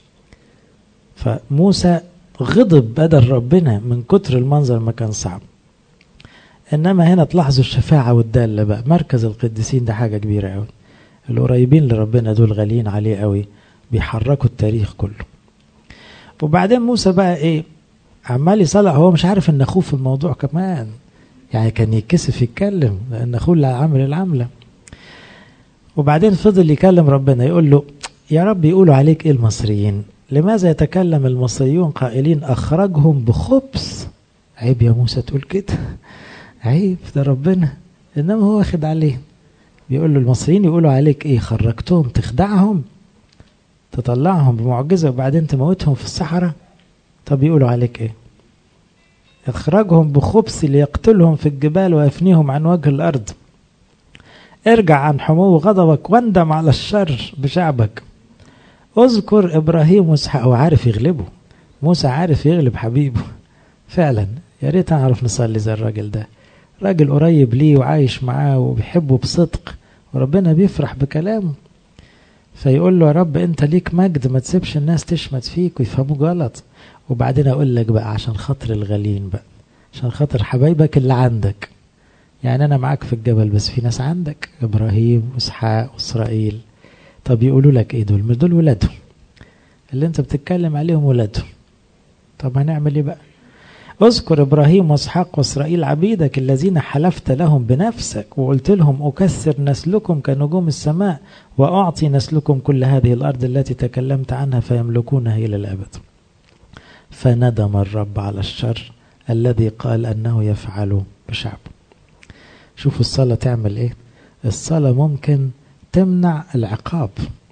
فموسى غضب بدل ربنا من كتر المنظر ما كان صعب انما هنا تلاحظوا الشفاعة والدالة بقى مركز القديسين ده حاجة كبيرة قوي القريبين لربنا دول غاليين عليه قوي بيحركوا التاريخ كله وبعدين موسى بقى ايه عمال يصلح هو مش عارف ان اخوه في الموضوع كمان يعني كان يتكسف يتكلم لان اخوه اللي عامل العمله وبعدين فضل يكلم ربنا يقول له يا رب يقولوا عليك ايه المصريين لماذا يتكلم المصريون قائلين اخرجهم بخبث عيب يا موسى تقول كده عيب ده ربنا انما هو واخد عليه بيقول له المصريين يقولوا عليك ايه خرجتهم تخدعهم تطلعهم بمعجزه وبعدين تموتهم في الصحراء طب يقولوا عليك ايه اخرجهم بخبث ليقتلهم في الجبال ويفنيهم عن وجه الارض ارجع عن حمو غضبك واندم على الشر بشعبك اذكر ابراهيم واسحاق هو عارف يغلبه موسى عارف يغلب حبيبه فعلا يا ريت نعرف نصلي زي الراجل ده راجل قريب ليه وعايش معاه وبيحبه بصدق وربنا بيفرح بكلامه فيقول له يا رب انت ليك مجد ما تسيبش الناس تشمت فيك ويفهموك غلط وبعدين اقول لك بقى عشان خاطر الغاليين بقى عشان خاطر حبايبك اللي عندك يعني انا معاك في الجبل بس في ناس عندك ابراهيم واسحاق واسرائيل طب يقولوا لك ايه دول مش دول ولادهم اللي انت بتتكلم عليهم ولادهم طب هنعمل ايه بقى اذكر ابراهيم واسحاق واسرائيل عبيدك الذين حلفت لهم بنفسك وقلت لهم اكسر نسلكم كنجوم السماء واعطي نسلكم كل هذه الارض التي تكلمت عنها فيملكونها الى الابد فندم الرب على الشر الذي قال انه يفعل بشعبه شوفوا الصلاة تعمل ايه الصلاة ممكن تمنع العقاب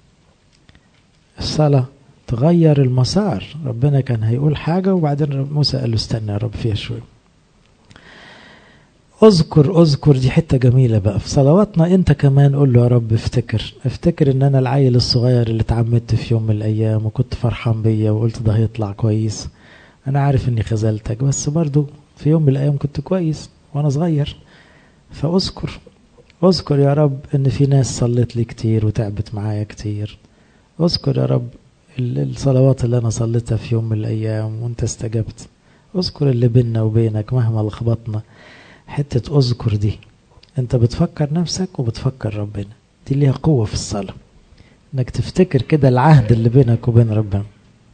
الصلاة تغير المسار ربنا كان هيقول حاجة وبعدين موسى قال له استنى يا رب فيها شوية اذكر اذكر دي حتة جميلة بقى في صلواتنا انت كمان قول له يا رب افتكر افتكر ان انا العيل الصغير اللي اتعمدت في يوم من الايام وكنت فرحان بيا وقلت ده هيطلع كويس انا عارف اني خذلتك بس برضو في يوم من الايام كنت كويس وانا صغير فاذكر اذكر يا رب ان في ناس صلت لي كتير وتعبت معايا كتير اذكر يا رب الصلوات اللي انا صليتها في يوم من الايام وانت استجبت اذكر اللي بيننا وبينك مهما لخبطنا حتة اذكر دي انت بتفكر نفسك وبتفكر ربنا دي ليها قوة في الصلاة انك تفتكر كده العهد اللي بينك وبين ربنا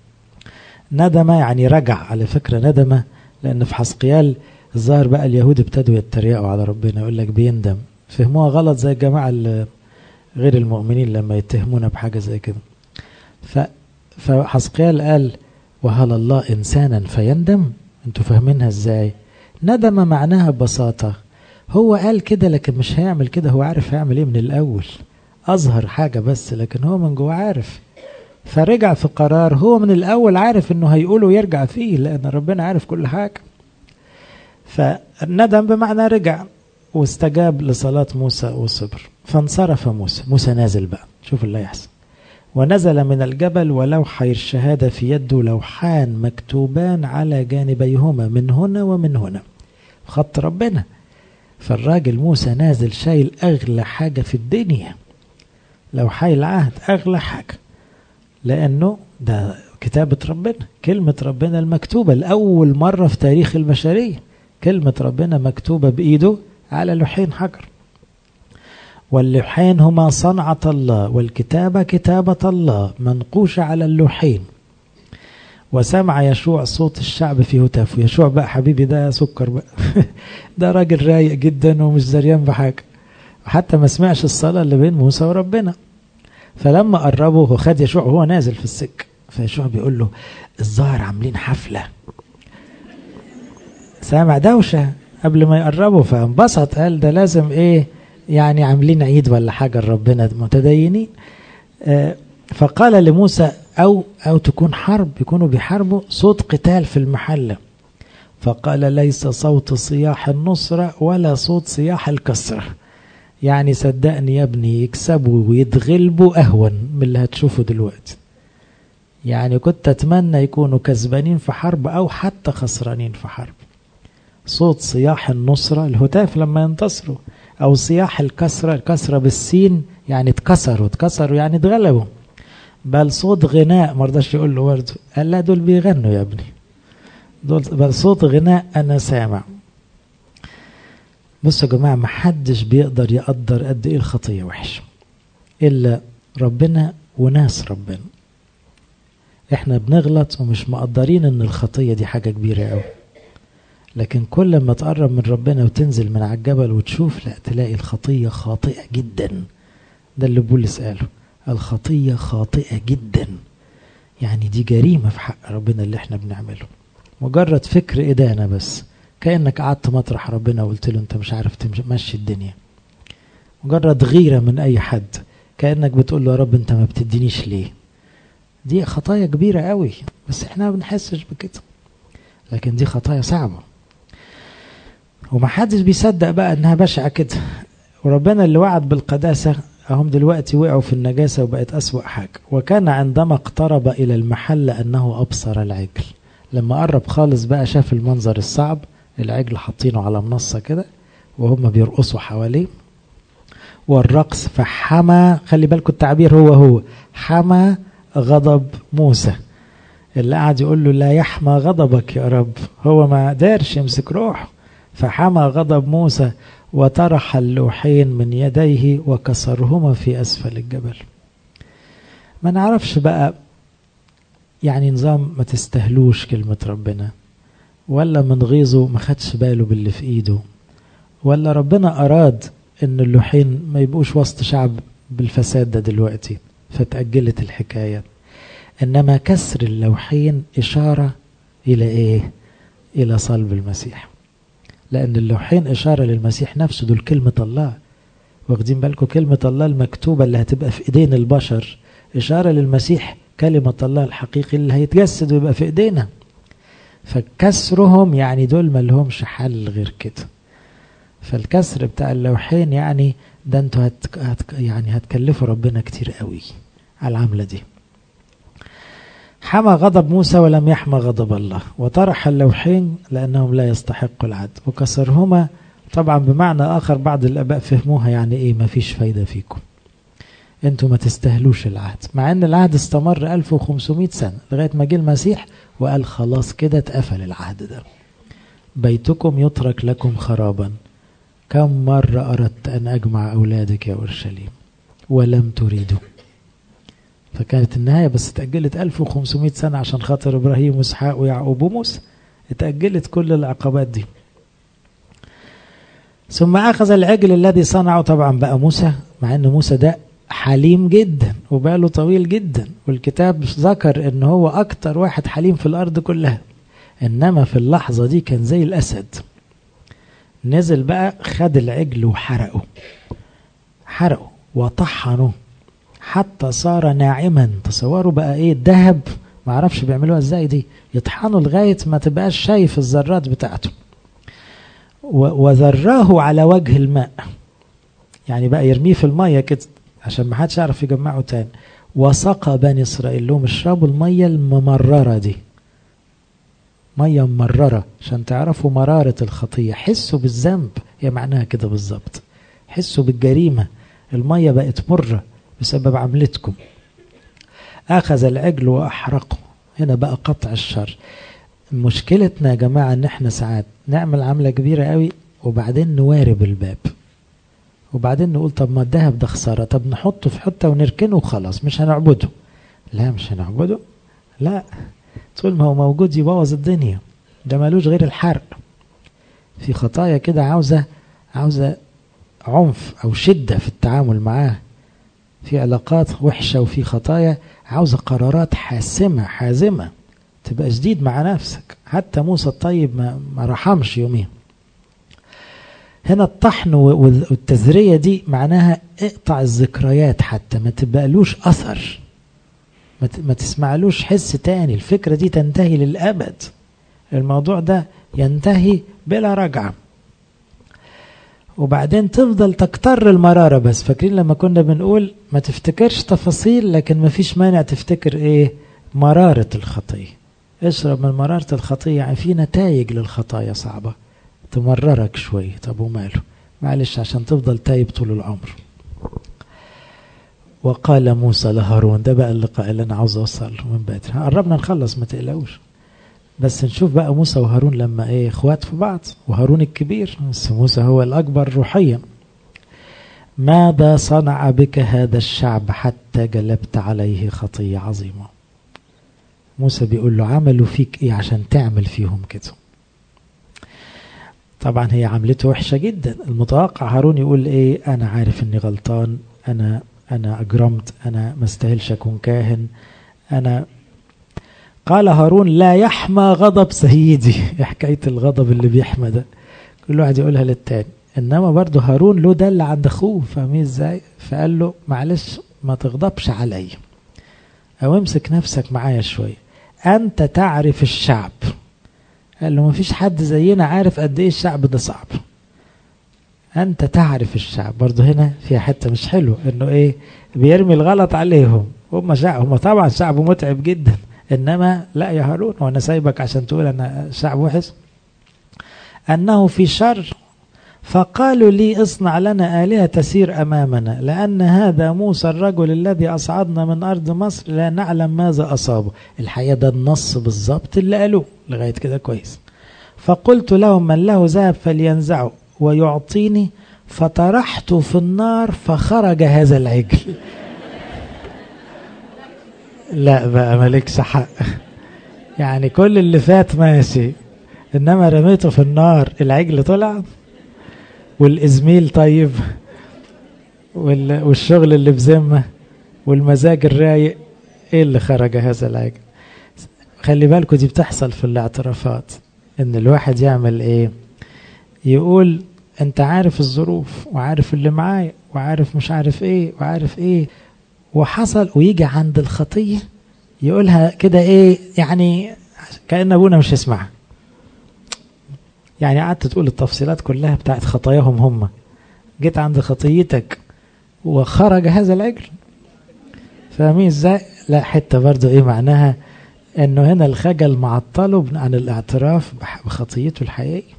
ندم يعني رجع على فكرة ندم لان في حسقيال الظاهر بقى اليهود ابتدوا يتريقوا على ربنا يقول لك بيندم فهموها غلط زي الجماعة غير المؤمنين لما يتهمونا بحاجة زي كده ف فحسقيال قال وهل الله إنسانا فيندم انتوا فاهمينها ازاي ندم معناها ببساطة هو قال كده لكن مش هيعمل كده هو عارف هيعمل ايه من الأول أظهر حاجة بس لكن هو من جوه عارف فرجع في قرار هو من الأول عارف انه هيقوله ويرجع فيه لأن ربنا عارف كل حاجة فالندم بمعنى رجع واستجاب لصلاة موسى وصبر فانصرف موسى موسى نازل بقى شوف اللي يحصل ونزل من الجبل ولوح الشهادة في يده لوحان مكتوبان على جانبيهما من هنا ومن هنا خط ربنا فالراجل موسى نازل شايل أغلى حاجة في الدنيا لوحي العهد أغلى حاجة لأنه ده كتابة ربنا كلمة ربنا المكتوبة لأول مرة في تاريخ البشرية كلمة ربنا مكتوبة بإيده على لوحين حجر واللوحين هما صنعة الله والكتابة كتابة الله منقوشة على اللوحين وسمع يشوع صوت الشعب في هتافه يشوع بقى حبيبي ده سكر بقى ده راجل رايق جدا ومش زريان بحاجة حتى ما سمعش الصلاة اللي بين موسى وربنا فلما قربوا هو خد يشوع وهو نازل في السك فيشوع بيقول له الظاهر عاملين حفلة سامع دوشة قبل ما يقربوا فانبسط قال ده لازم ايه يعني عاملين عيد ولا حاجة لربنا متدينين آه فقال لموسى أو أو تكون حرب يكونوا بيحاربوا صوت قتال في المحلة فقال ليس صوت صياح النصرة ولا صوت صياح الكسرة يعني صدقني يا ابني يكسبوا ويتغلبوا أهون من اللي هتشوفه دلوقتي يعني كنت أتمنى يكونوا كسبانين في حرب أو حتى خسرانين في حرب صوت صياح النصرة الهتاف لما ينتصروا أو صياح الكسرة الكسرة بالسين يعني اتكسروا اتكسروا يعني اتغلبوا بل صوت غناء ما رضاش يقول له برضه قال لا دول بيغنوا يا ابني دول بل صوت غناء أنا سامع بصوا يا جماعة ما حدش بيقدر يقدر قد إيه الخطية وحشة إلا ربنا وناس ربنا احنا بنغلط ومش مقدرين ان الخطية دي حاجة كبيرة قوي لكن كل ما تقرب من ربنا وتنزل من على الجبل وتشوف لا تلاقي الخطية خاطئة جدا ده اللي بولس قاله الخطية خاطئة جدا يعني دي جريمة في حق ربنا اللي احنا بنعمله مجرد فكر إدانة بس كأنك قعدت مطرح ربنا وقلت له انت مش عارف تمشي الدنيا مجرد غيرة من أي حد كأنك بتقول له يا رب انت ما بتدينيش ليه دي خطايا كبيرة قوي بس احنا ما بنحسش بكده لكن دي خطايا صعبة ومحدش بيصدق بقى انها بشعة كده وربنا اللي وعد بالقداسة هم دلوقتي وقعوا في النجاسة وبقت أسوأ حاجة وكان عندما اقترب إلى المحل أنه أبصر العجل لما قرب خالص بقى شاف المنظر الصعب العجل حاطينه على منصة كده وهم بيرقصوا حواليه والرقص فحمى خلي بالكم التعبير هو هو حمى غضب موسى اللي قعد يقول له لا يحمى غضبك يا رب هو ما قدرش يمسك روحه فحمى غضب موسى وطرح اللوحين من يديه وكسرهما في أسفل الجبل ما نعرفش بقى يعني نظام ما تستهلوش كلمة ربنا ولا من غيظه ما خدش باله باللي في ايده ولا ربنا أراد ان اللوحين ما يبقوش وسط شعب بالفساد ده دلوقتي فتأجلت الحكاية إنما كسر اللوحين إشارة إلى إيه؟ إلى صلب المسيح لأن اللوحين إشارة للمسيح نفسه دول كلمة الله واخدين بالكم كلمة الله المكتوبة اللي هتبقى في إيدين البشر إشارة للمسيح كلمة الله الحقيقي اللي هيتجسد ويبقى في إيدينا فكسرهم يعني دول ما لهمش حل غير كده فالكسر بتاع اللوحين يعني ده انتوا هت... هت... يعني هتكلفوا ربنا كتير قوي على العملة دي حمى غضب موسى ولم يحمى غضب الله وطرح اللوحين لأنهم لا يستحقوا العدل وكسرهما طبعا بمعنى آخر بعض الآباء فهموها يعني إيه ما فيش فايدة فيكم انتوا ما تستهلوش العهد مع ان العهد استمر 1500 سنة لغاية ما جه المسيح وقال خلاص كده اتقفل العهد ده بيتكم يترك لكم خرابا كم مرة أردت أن أجمع أولادك يا أورشليم ولم تريدوا فكانت النهاية بس اتأجلت 1500 سنة عشان خاطر إبراهيم وإسحاق ويعقوب وموسى اتأجلت كل العقبات دي ثم أخذ العجل الذي صنعه طبعا بقى موسى مع أن موسى ده حليم جدا وباله طويل جدا والكتاب ذكر ان هو اكتر واحد حليم في الارض كلها انما في اللحظة دي كان زي الاسد نزل بقى خد العجل وحرقه حرقه وطحنه حتى صار ناعما تصوروا بقى ايه الذهب معرفش بيعملوها ازاي دي يطحنوا لغاية ما تبقاش شايف الذرات بتاعته وذراه على وجه الماء يعني بقى يرميه في المية كده عشان ما حدش يعرف يجمعه تاني وسقى بني اسرائيل لهم اشربوا الميه الممرره دي ميه ممرره عشان تعرفوا مراره الخطيه حسوا بالذنب هي معناها كده بالظبط حسوا بالجريمه الميه بقت مره بسبب عملتكم اخذ العجل واحرقه هنا بقى قطع الشر مشكلتنا يا جماعه ان احنا ساعات نعمل عمله كبيره قوي وبعدين نوارب الباب وبعدين نقول طب ما الذهب ده خساره طب نحطه في حته ونركنه وخلاص مش هنعبده لا مش هنعبده لا طول ما هو موجود يبوظ الدنيا ده ملوش غير الحرق في خطايا كده عاوزه عاوزه عنف او شده في التعامل معاه في علاقات وحشه وفي خطايا عاوزه قرارات حاسمه حازمه تبقى شديد مع نفسك حتى موسى الطيب ما, ما رحمش يومين هنا الطحن والتذرية دي معناها اقطع الذكريات حتى ما تبقالوش أثر ما تسمعلوش حس تاني الفكرة دي تنتهي للأبد الموضوع ده ينتهي بلا رجعة وبعدين تفضل تكتر المرارة بس فاكرين لما كنا بنقول ما تفتكرش تفاصيل لكن ما فيش مانع تفتكر ايه مرارة الخطية اشرب من مرارة الخطية يعني في نتائج للخطايا صعبة تمررك شوية طب وماله معلش عشان تفضل تايب طول العمر وقال موسى لهارون ده بقى اللقاء اللي انا عاوز اوصل له من بدري قربنا نخلص ما تقلقوش بس نشوف بقى موسى وهارون لما ايه اخوات في بعض وهارون الكبير بس موسى هو الاكبر روحيا ماذا صنع بك هذا الشعب حتى جلبت عليه خطية عظيمة موسى بيقول له عملوا فيك ايه عشان تعمل فيهم كده طبعا هي عملته وحشة جدا المتوقع هارون يقول ايه انا عارف اني غلطان انا انا اجرمت انا ما استاهلش اكون كاهن انا قال هارون لا يحمى غضب سيدي حكاية الغضب اللي بيحمى ده كل واحد يقولها للتاني انما برضه هارون له ده اللي عند اخوه فاهمين ازاي فقال له معلش ما تغضبش عليا او امسك نفسك معايا شويه انت تعرف الشعب قال له ما فيش حد زينا عارف قد ايه الشعب ده صعب انت تعرف الشعب برضه هنا فيها حته مش حلوه انه ايه بيرمي الغلط عليهم هم شعب هم طبعا شعب متعب جدا انما لا يا هارون وانا سايبك عشان تقول انا شعب وحش انه في شر فقالوا لي اصنع لنا آلهة تسير أمامنا لأن هذا موسى الرجل الذي أصعدنا من أرض مصر لا نعلم ماذا أصابه الحقيقة ده النص بالظبط اللي قالوه لغاية كده كويس فقلت لهم من له ذهب فلينزعه ويعطيني فطرحت في النار فخرج هذا العجل لا بقى مالكش حق يعني كل اللي فات ماشي انما رميته في النار العجل طلع والازميل طيب والشغل اللي بذمه والمزاج الرايق ايه اللي خرج هذا العجل خلي بالكم دي بتحصل في الاعترافات ان الواحد يعمل ايه يقول انت عارف الظروف وعارف اللي معايا وعارف مش عارف ايه وعارف ايه وحصل ويجي عند الخطيه يقولها كده ايه يعني كان ابونا مش يسمعها يعني قعدت تقول التفصيلات كلها بتاعت خطاياهم هم جيت عند خطيتك وخرج هذا العجل فاهمين ازاي لا حته برضو ايه معناها انه هنا الخجل معطله عن الاعتراف بخطيته الحقيقيه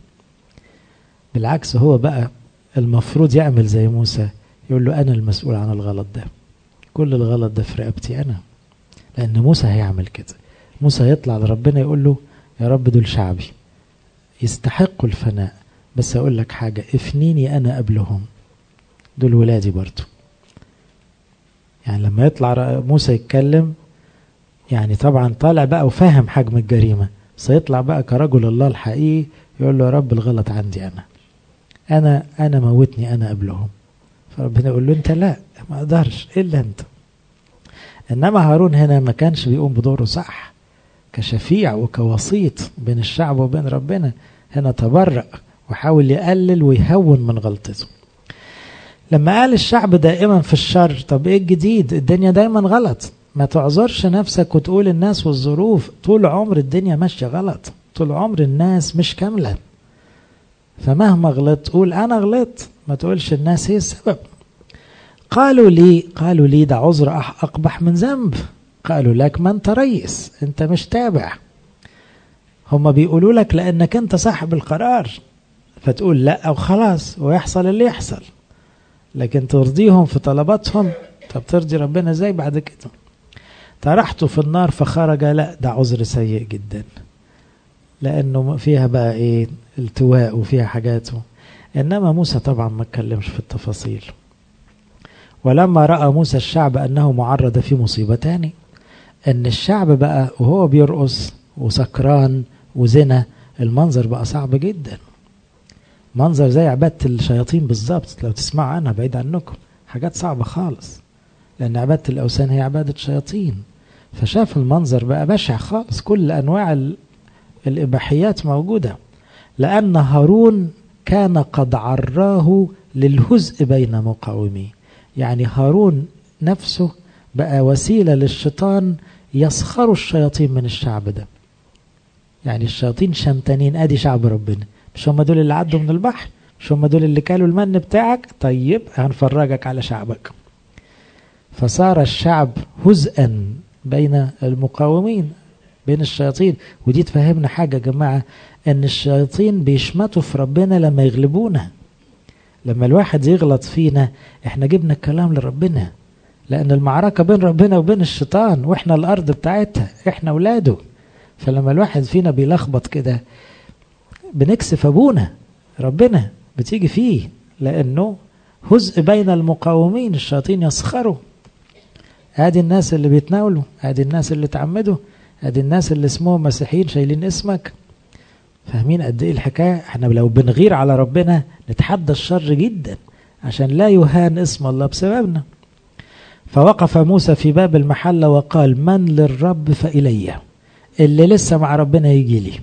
بالعكس هو بقى المفروض يعمل زي موسى يقول له انا المسؤول عن الغلط ده كل الغلط ده في رقبتي انا لان موسى هيعمل كده موسى هيطلع لربنا يقول له يا رب دول شعبي يستحقوا الفناء بس اقول لك حاجه افنيني انا قبلهم دول ولادي برضو يعني لما يطلع موسى يتكلم يعني طبعا طالع بقى وفاهم حجم الجريمه سيطلع بقى كرجل الله الحقيقي يقول له يا رب الغلط عندي انا انا انا موتني انا قبلهم فربنا يقول له انت لا ما اقدرش الا انت انما هارون هنا ما كانش بيقوم بدوره صح كشفيع وكوسيط بين الشعب وبين ربنا هنا تبرأ وحاول يقلل ويهون من غلطته لما قال الشعب دائما في الشر طب ايه الجديد الدنيا دايما غلط ما تعذرش نفسك وتقول الناس والظروف طول عمر الدنيا ماشيه غلط طول عمر الناس مش كامله فمهما غلطت قول انا غلطت ما تقولش الناس هي السبب قالوا لي قالوا لي ده عذر اقبح من ذنب قالوا لك ما انت ريس انت مش تابع هم بيقولوا لك لانك انت صاحب القرار فتقول لا وخلاص ويحصل اللي يحصل لكن ترضيهم في طلباتهم طب ترضي ربنا ازاي بعد كده طرحته في النار فخرج لا ده عذر سيء جدا لانه فيها بقى ايه التواء وفيها حاجاته انما موسى طبعا ما اتكلمش في التفاصيل ولما راى موسى الشعب انه معرض في مصيبتان ان الشعب بقى وهو بيرقص وسكران وزنا المنظر بقى صعب جدا منظر زي عبادة الشياطين بالظبط لو تسمعوا عنها بعيد عنكم حاجات صعبة خالص لأن عبادة الأوثان هي عبادة شياطين فشاف المنظر بقى بشع خالص كل أنواع الإباحيات موجودة لأن هارون كان قد عراه للهزء بين مقاوميه يعني هارون نفسه بقى وسيلة للشيطان يسخروا الشياطين من الشعب ده يعني الشياطين شمتانين ادي شعب ربنا مش هم دول اللي عدوا من البحر مش هم دول اللي كانوا المن بتاعك طيب هنفرجك على شعبك فصار الشعب هزءا بين المقاومين بين الشياطين ودي تفهمنا حاجة يا جماعة ان الشياطين بيشمتوا في ربنا لما يغلبونا لما الواحد يغلط فينا احنا جبنا الكلام لربنا لان المعركة بين ربنا وبين الشيطان واحنا الارض بتاعتها احنا اولاده فلما الواحد فينا بيلخبط كده بنكسف ابونا ربنا بتيجي فيه لانه هزء بين المقاومين الشياطين يسخروا ادي الناس اللي بيتناولوا ادي الناس اللي تعمدوا ادي الناس اللي اسمهم مسيحيين شايلين اسمك فاهمين قد ايه الحكايه احنا لو بنغير على ربنا نتحدى الشر جدا عشان لا يهان اسم الله بسببنا فوقف موسى في باب المحله وقال من للرب فإلي اللي لسه مع ربنا يجي لي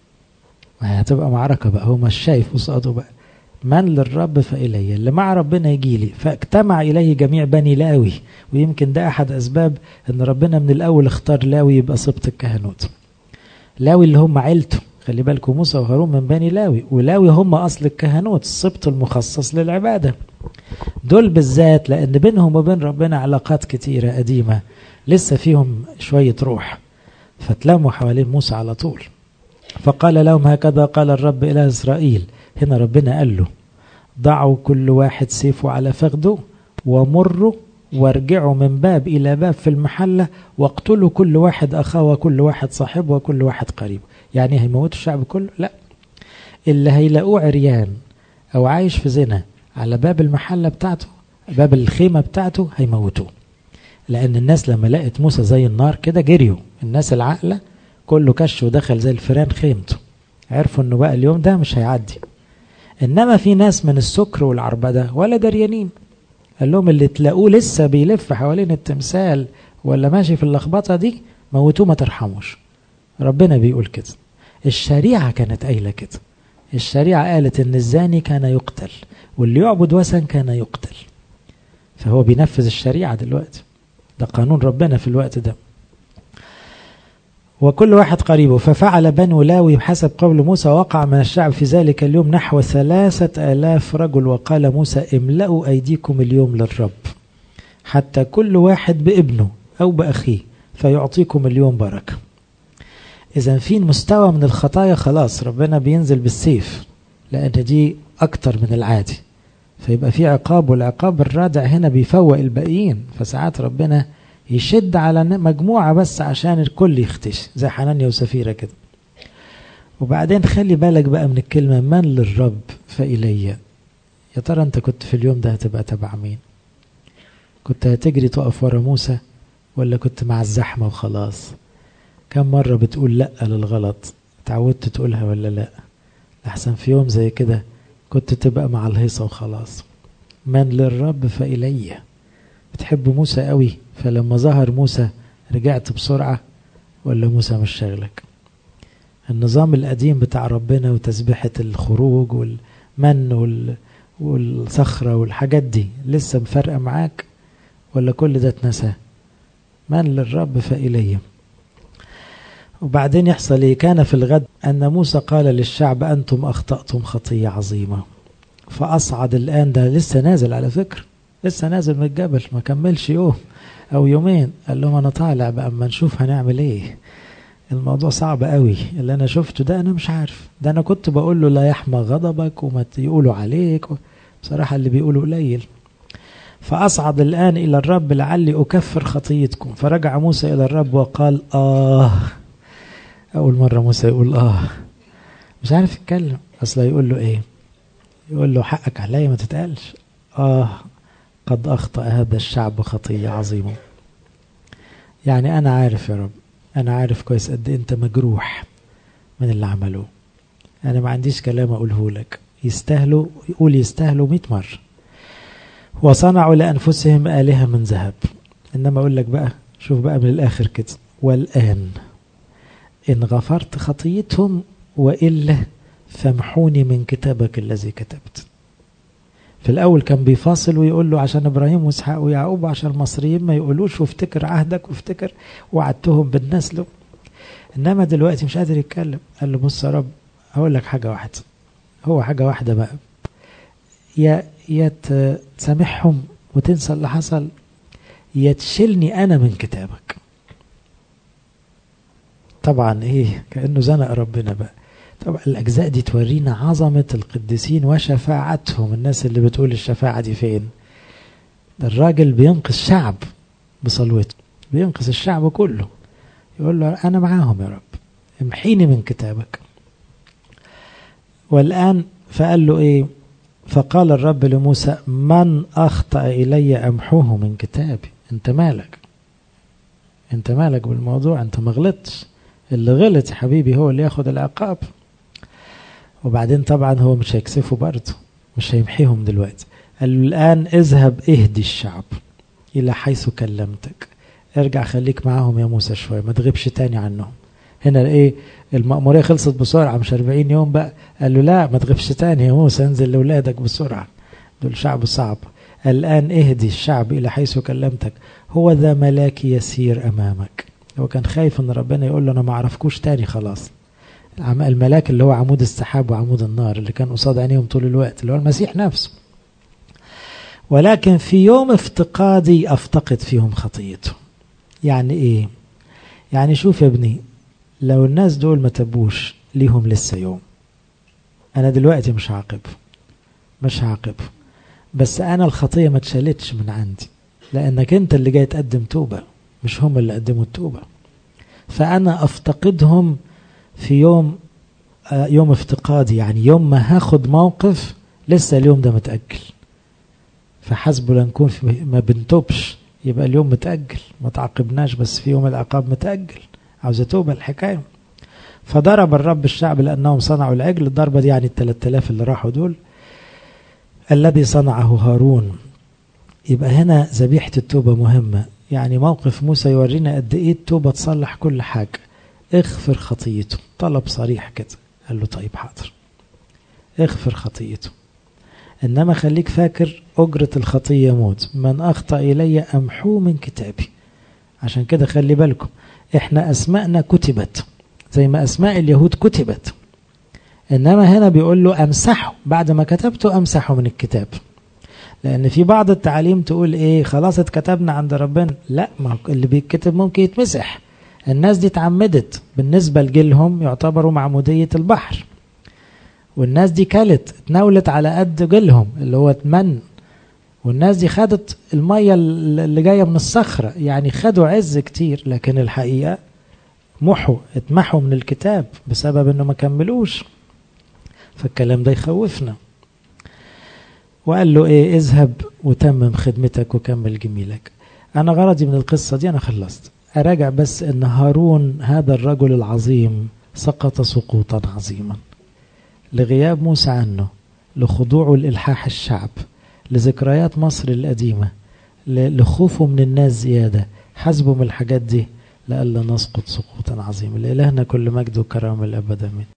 هتبقى معركه بقى هو مش شايف قصاده بقى من للرب فإلي اللي مع ربنا يجي لي فاجتمع إليه جميع بني لاوي ويمكن ده أحد أسباب أن ربنا من الأول اختار لاوي يبقى سبط الكهنوت لاوي اللي هم عيلته خلي بالكم موسى وهارون من بني لاوي ولاوي هم أصل الكهنوت السبط المخصص للعبادة دول بالذات لأن بينهم وبين ربنا علاقات كتيرة قديمة لسه فيهم شوية روح فتلموا حوالين موسى على طول فقال لهم هكذا قال الرب إلى إسرائيل هنا ربنا قال له ضعوا كل واحد سيفه على فخده ومروا وارجعوا من باب إلى باب في المحلة واقتلوا كل واحد أخاه وكل واحد صاحبه وكل واحد قريب يعني هيموتوا الشعب كله لا اللي هيلاقوه عريان أو عايش في زنا على باب المحلة بتاعته باب الخيمة بتاعته هيموتوه لأن الناس لما لقت موسى زي النار كده جريوا الناس العاقلة كله كش ودخل زي الفيران خيمته عرفوا انه بقى اليوم ده مش هيعدي انما في ناس من السكر والعربده ولا دريانين قال لهم اللي تلاقوه لسه بيلف حوالين التمثال ولا ماشي في اللخبطه دي موتوه ما ترحموش ربنا بيقول كده الشريعه كانت قايله كده الشريعه قالت ان الزاني كان يقتل واللي يعبد وثن كان يقتل فهو بينفذ الشريعه دلوقتي ده قانون ربنا في الوقت ده وكل واحد قريبه ففعل بنو لاوي بحسب قول موسى وقع من الشعب في ذلك اليوم نحو ثلاثة آلاف رجل وقال موسى املأوا أيديكم اليوم للرب حتى كل واحد بابنه أو بأخيه فيعطيكم اليوم بركة إذا في مستوى من الخطايا خلاص ربنا بينزل بالسيف لأن دي أكتر من العادي فيبقى في عقاب والعقاب الرادع هنا بيفوق الباقيين فساعات ربنا يشد على مجموعة بس عشان الكل يختش زي حنانيا وسفيرة كده وبعدين خلي بالك بقى من الكلمة من للرب فإلي يا ترى انت كنت في اليوم ده هتبقى تبع مين كنت هتجري تقف ورا موسى ولا كنت مع الزحمة وخلاص كم مرة بتقول لأ للغلط اتعودت تقولها ولا لأ لحسن في يوم زي كده كنت تبقى مع الهيصة وخلاص من للرب فإلي بتحب موسى قوي فلما ظهر موسى رجعت بسرعة ولا موسى مش شاغلك النظام القديم بتاع ربنا وتسبيحة الخروج والمن وال... والصخرة والحاجات دي لسه مفرقة معاك ولا كل ده اتنسى من للرب فإلي وبعدين يحصل ايه كان في الغد أن موسى قال للشعب أنتم أخطأتم خطية عظيمة فأصعد الآن ده لسه نازل على فكرة لسه نازل من الجبل ما كملش يوم او يومين قال لهم انا طالع بقى اما نشوف هنعمل ايه الموضوع صعب قوي اللي انا شفته ده انا مش عارف ده انا كنت بقول له لا يحمى غضبك وما يقولوا عليك بصراحة اللي بيقولوا قليل فأصعد الآن إلى الرب لعلي أكفر خطيتكم فرجع موسى إلى الرب وقال آه أول مرة موسى يقول آه مش عارف يتكلم أصلا يقول له إيه يقول له حقك عليا ما تتقالش آه قد أخطأ هذا الشعب خطية عظيمة يعني أنا عارف يا رب أنا عارف كويس قد أنت مجروح من اللي عملوه أنا ما عنديش كلام أقوله لك يستاهلوا يقول يستاهلوا مئة مرة وصنعوا لأنفسهم آلهة من ذهب إنما أقول لك بقى شوف بقى من الآخر كده والآن إن غفرت خطيتهم وإلا فامحوني من كتابك الذي كتبت في الأول كان بيفاصل ويقول له عشان إبراهيم وإسحاق ويعقوب عشان المصريين ما يقولوش وافتكر عهدك وافتكر وعدتهم بالنسل إنما دلوقتي مش قادر يتكلم قال له بص يا رب هقول لك حاجة واحدة هو حاجة واحدة بقى يا يا تسامحهم وتنسى اللي حصل يا تشيلني أنا من كتابك طبعا إيه كأنه زنق ربنا بقى طبعا الأجزاء دي تورينا عظمة القديسين وشفاعتهم الناس اللي بتقول الشفاعة دي فين ده الراجل بينقذ شعب بصلوته بينقذ الشعب كله يقول له أنا معاهم يا رب امحيني من كتابك والآن فقال له إيه فقال الرب لموسى من أخطأ إلي أمحوه من كتابي أنت مالك أنت مالك بالموضوع أنت ما غلطتش اللي غلط يا حبيبي هو اللي ياخد العقاب وبعدين طبعا هو مش هيكسفه برضه مش هيمحيهم دلوقتي قال له الآن اذهب اهدي الشعب إلى حيث كلمتك ارجع خليك معاهم يا موسى شوية ما تغيبش تاني عنهم هنا ايه المأمورية خلصت بسرعة مش 40 يوم بقى قال له لا ما تغيبش تاني يا موسى انزل لأولادك بسرعة دول شعب صعب الآن اهدي الشعب إلى حيث كلمتك هو ذا ملاك يسير أمامك هو كان خايف ان ربنا يقول له انا ما اعرفكوش تاني خلاص الملاك اللي هو عمود السحاب وعمود النار اللي كان قصاد عينيهم طول الوقت اللي هو المسيح نفسه ولكن في يوم افتقادي افتقد فيهم خطيته يعني ايه يعني شوف يا ابني لو الناس دول ما تبوش ليهم لسه يوم انا دلوقتي مش هعاقبه مش هعاقبه بس انا الخطيه ما اتشالتش من عندي لانك انت اللي جاي تقدم توبه مش هم اللي قدموا التوبه فانا افتقدهم في يوم يوم افتقادي يعني يوم ما هاخد موقف لسه اليوم ده متأجل فحسبه لنكون ما بنتوبش يبقى اليوم متأجل ما تعاقبناش بس في يوم العقاب متأجل عاوز توبة الحكاية فضرب الرب الشعب لأنهم صنعوا العجل الضربة دي يعني الثلاث آلاف اللي راحوا دول الذي صنعه هارون يبقى هنا ذبيحة التوبة مهمة يعني موقف موسى يورينا قد ايه التوبة تصلح كل حاجة اغفر خطيته طلب صريح كده قال له طيب حاضر اغفر خطيته انما خليك فاكر اجرة الخطية موت من اخطأ الي امحوه من كتابي عشان كده خلي بالكم احنا اسماءنا كتبت زي ما اسماء اليهود كتبت انما هنا بيقول له امسحه بعد ما كتبته امسحه من الكتاب لان في بعض التعاليم تقول ايه خلاص اتكتبنا عند ربنا لا ما اللي بيتكتب ممكن يتمسح الناس دي اتعمدت بالنسبة لجيلهم يعتبروا معمودية البحر والناس دي كلت اتناولت على قد جيلهم اللي هو اتمن والناس دي خدت المية اللي جاية من الصخرة يعني خدوا عز كتير لكن الحقيقة محوا اتمحوا من الكتاب بسبب انه ما كملوش فالكلام ده يخوفنا وقال له ايه اذهب وتمم خدمتك وكمل جميلك انا غرضي من القصة دي انا خلصت أراجع بس أن هارون هذا الرجل العظيم سقط سقوطا عظيما لغياب موسى عنه لخضوعه لإلحاح الشعب لذكريات مصر القديمة لخوفه من الناس زيادة حسبه من الحاجات دي لألا نسقط سقوطا عظيما لإلهنا كل مجد وكرامة الأبد آمين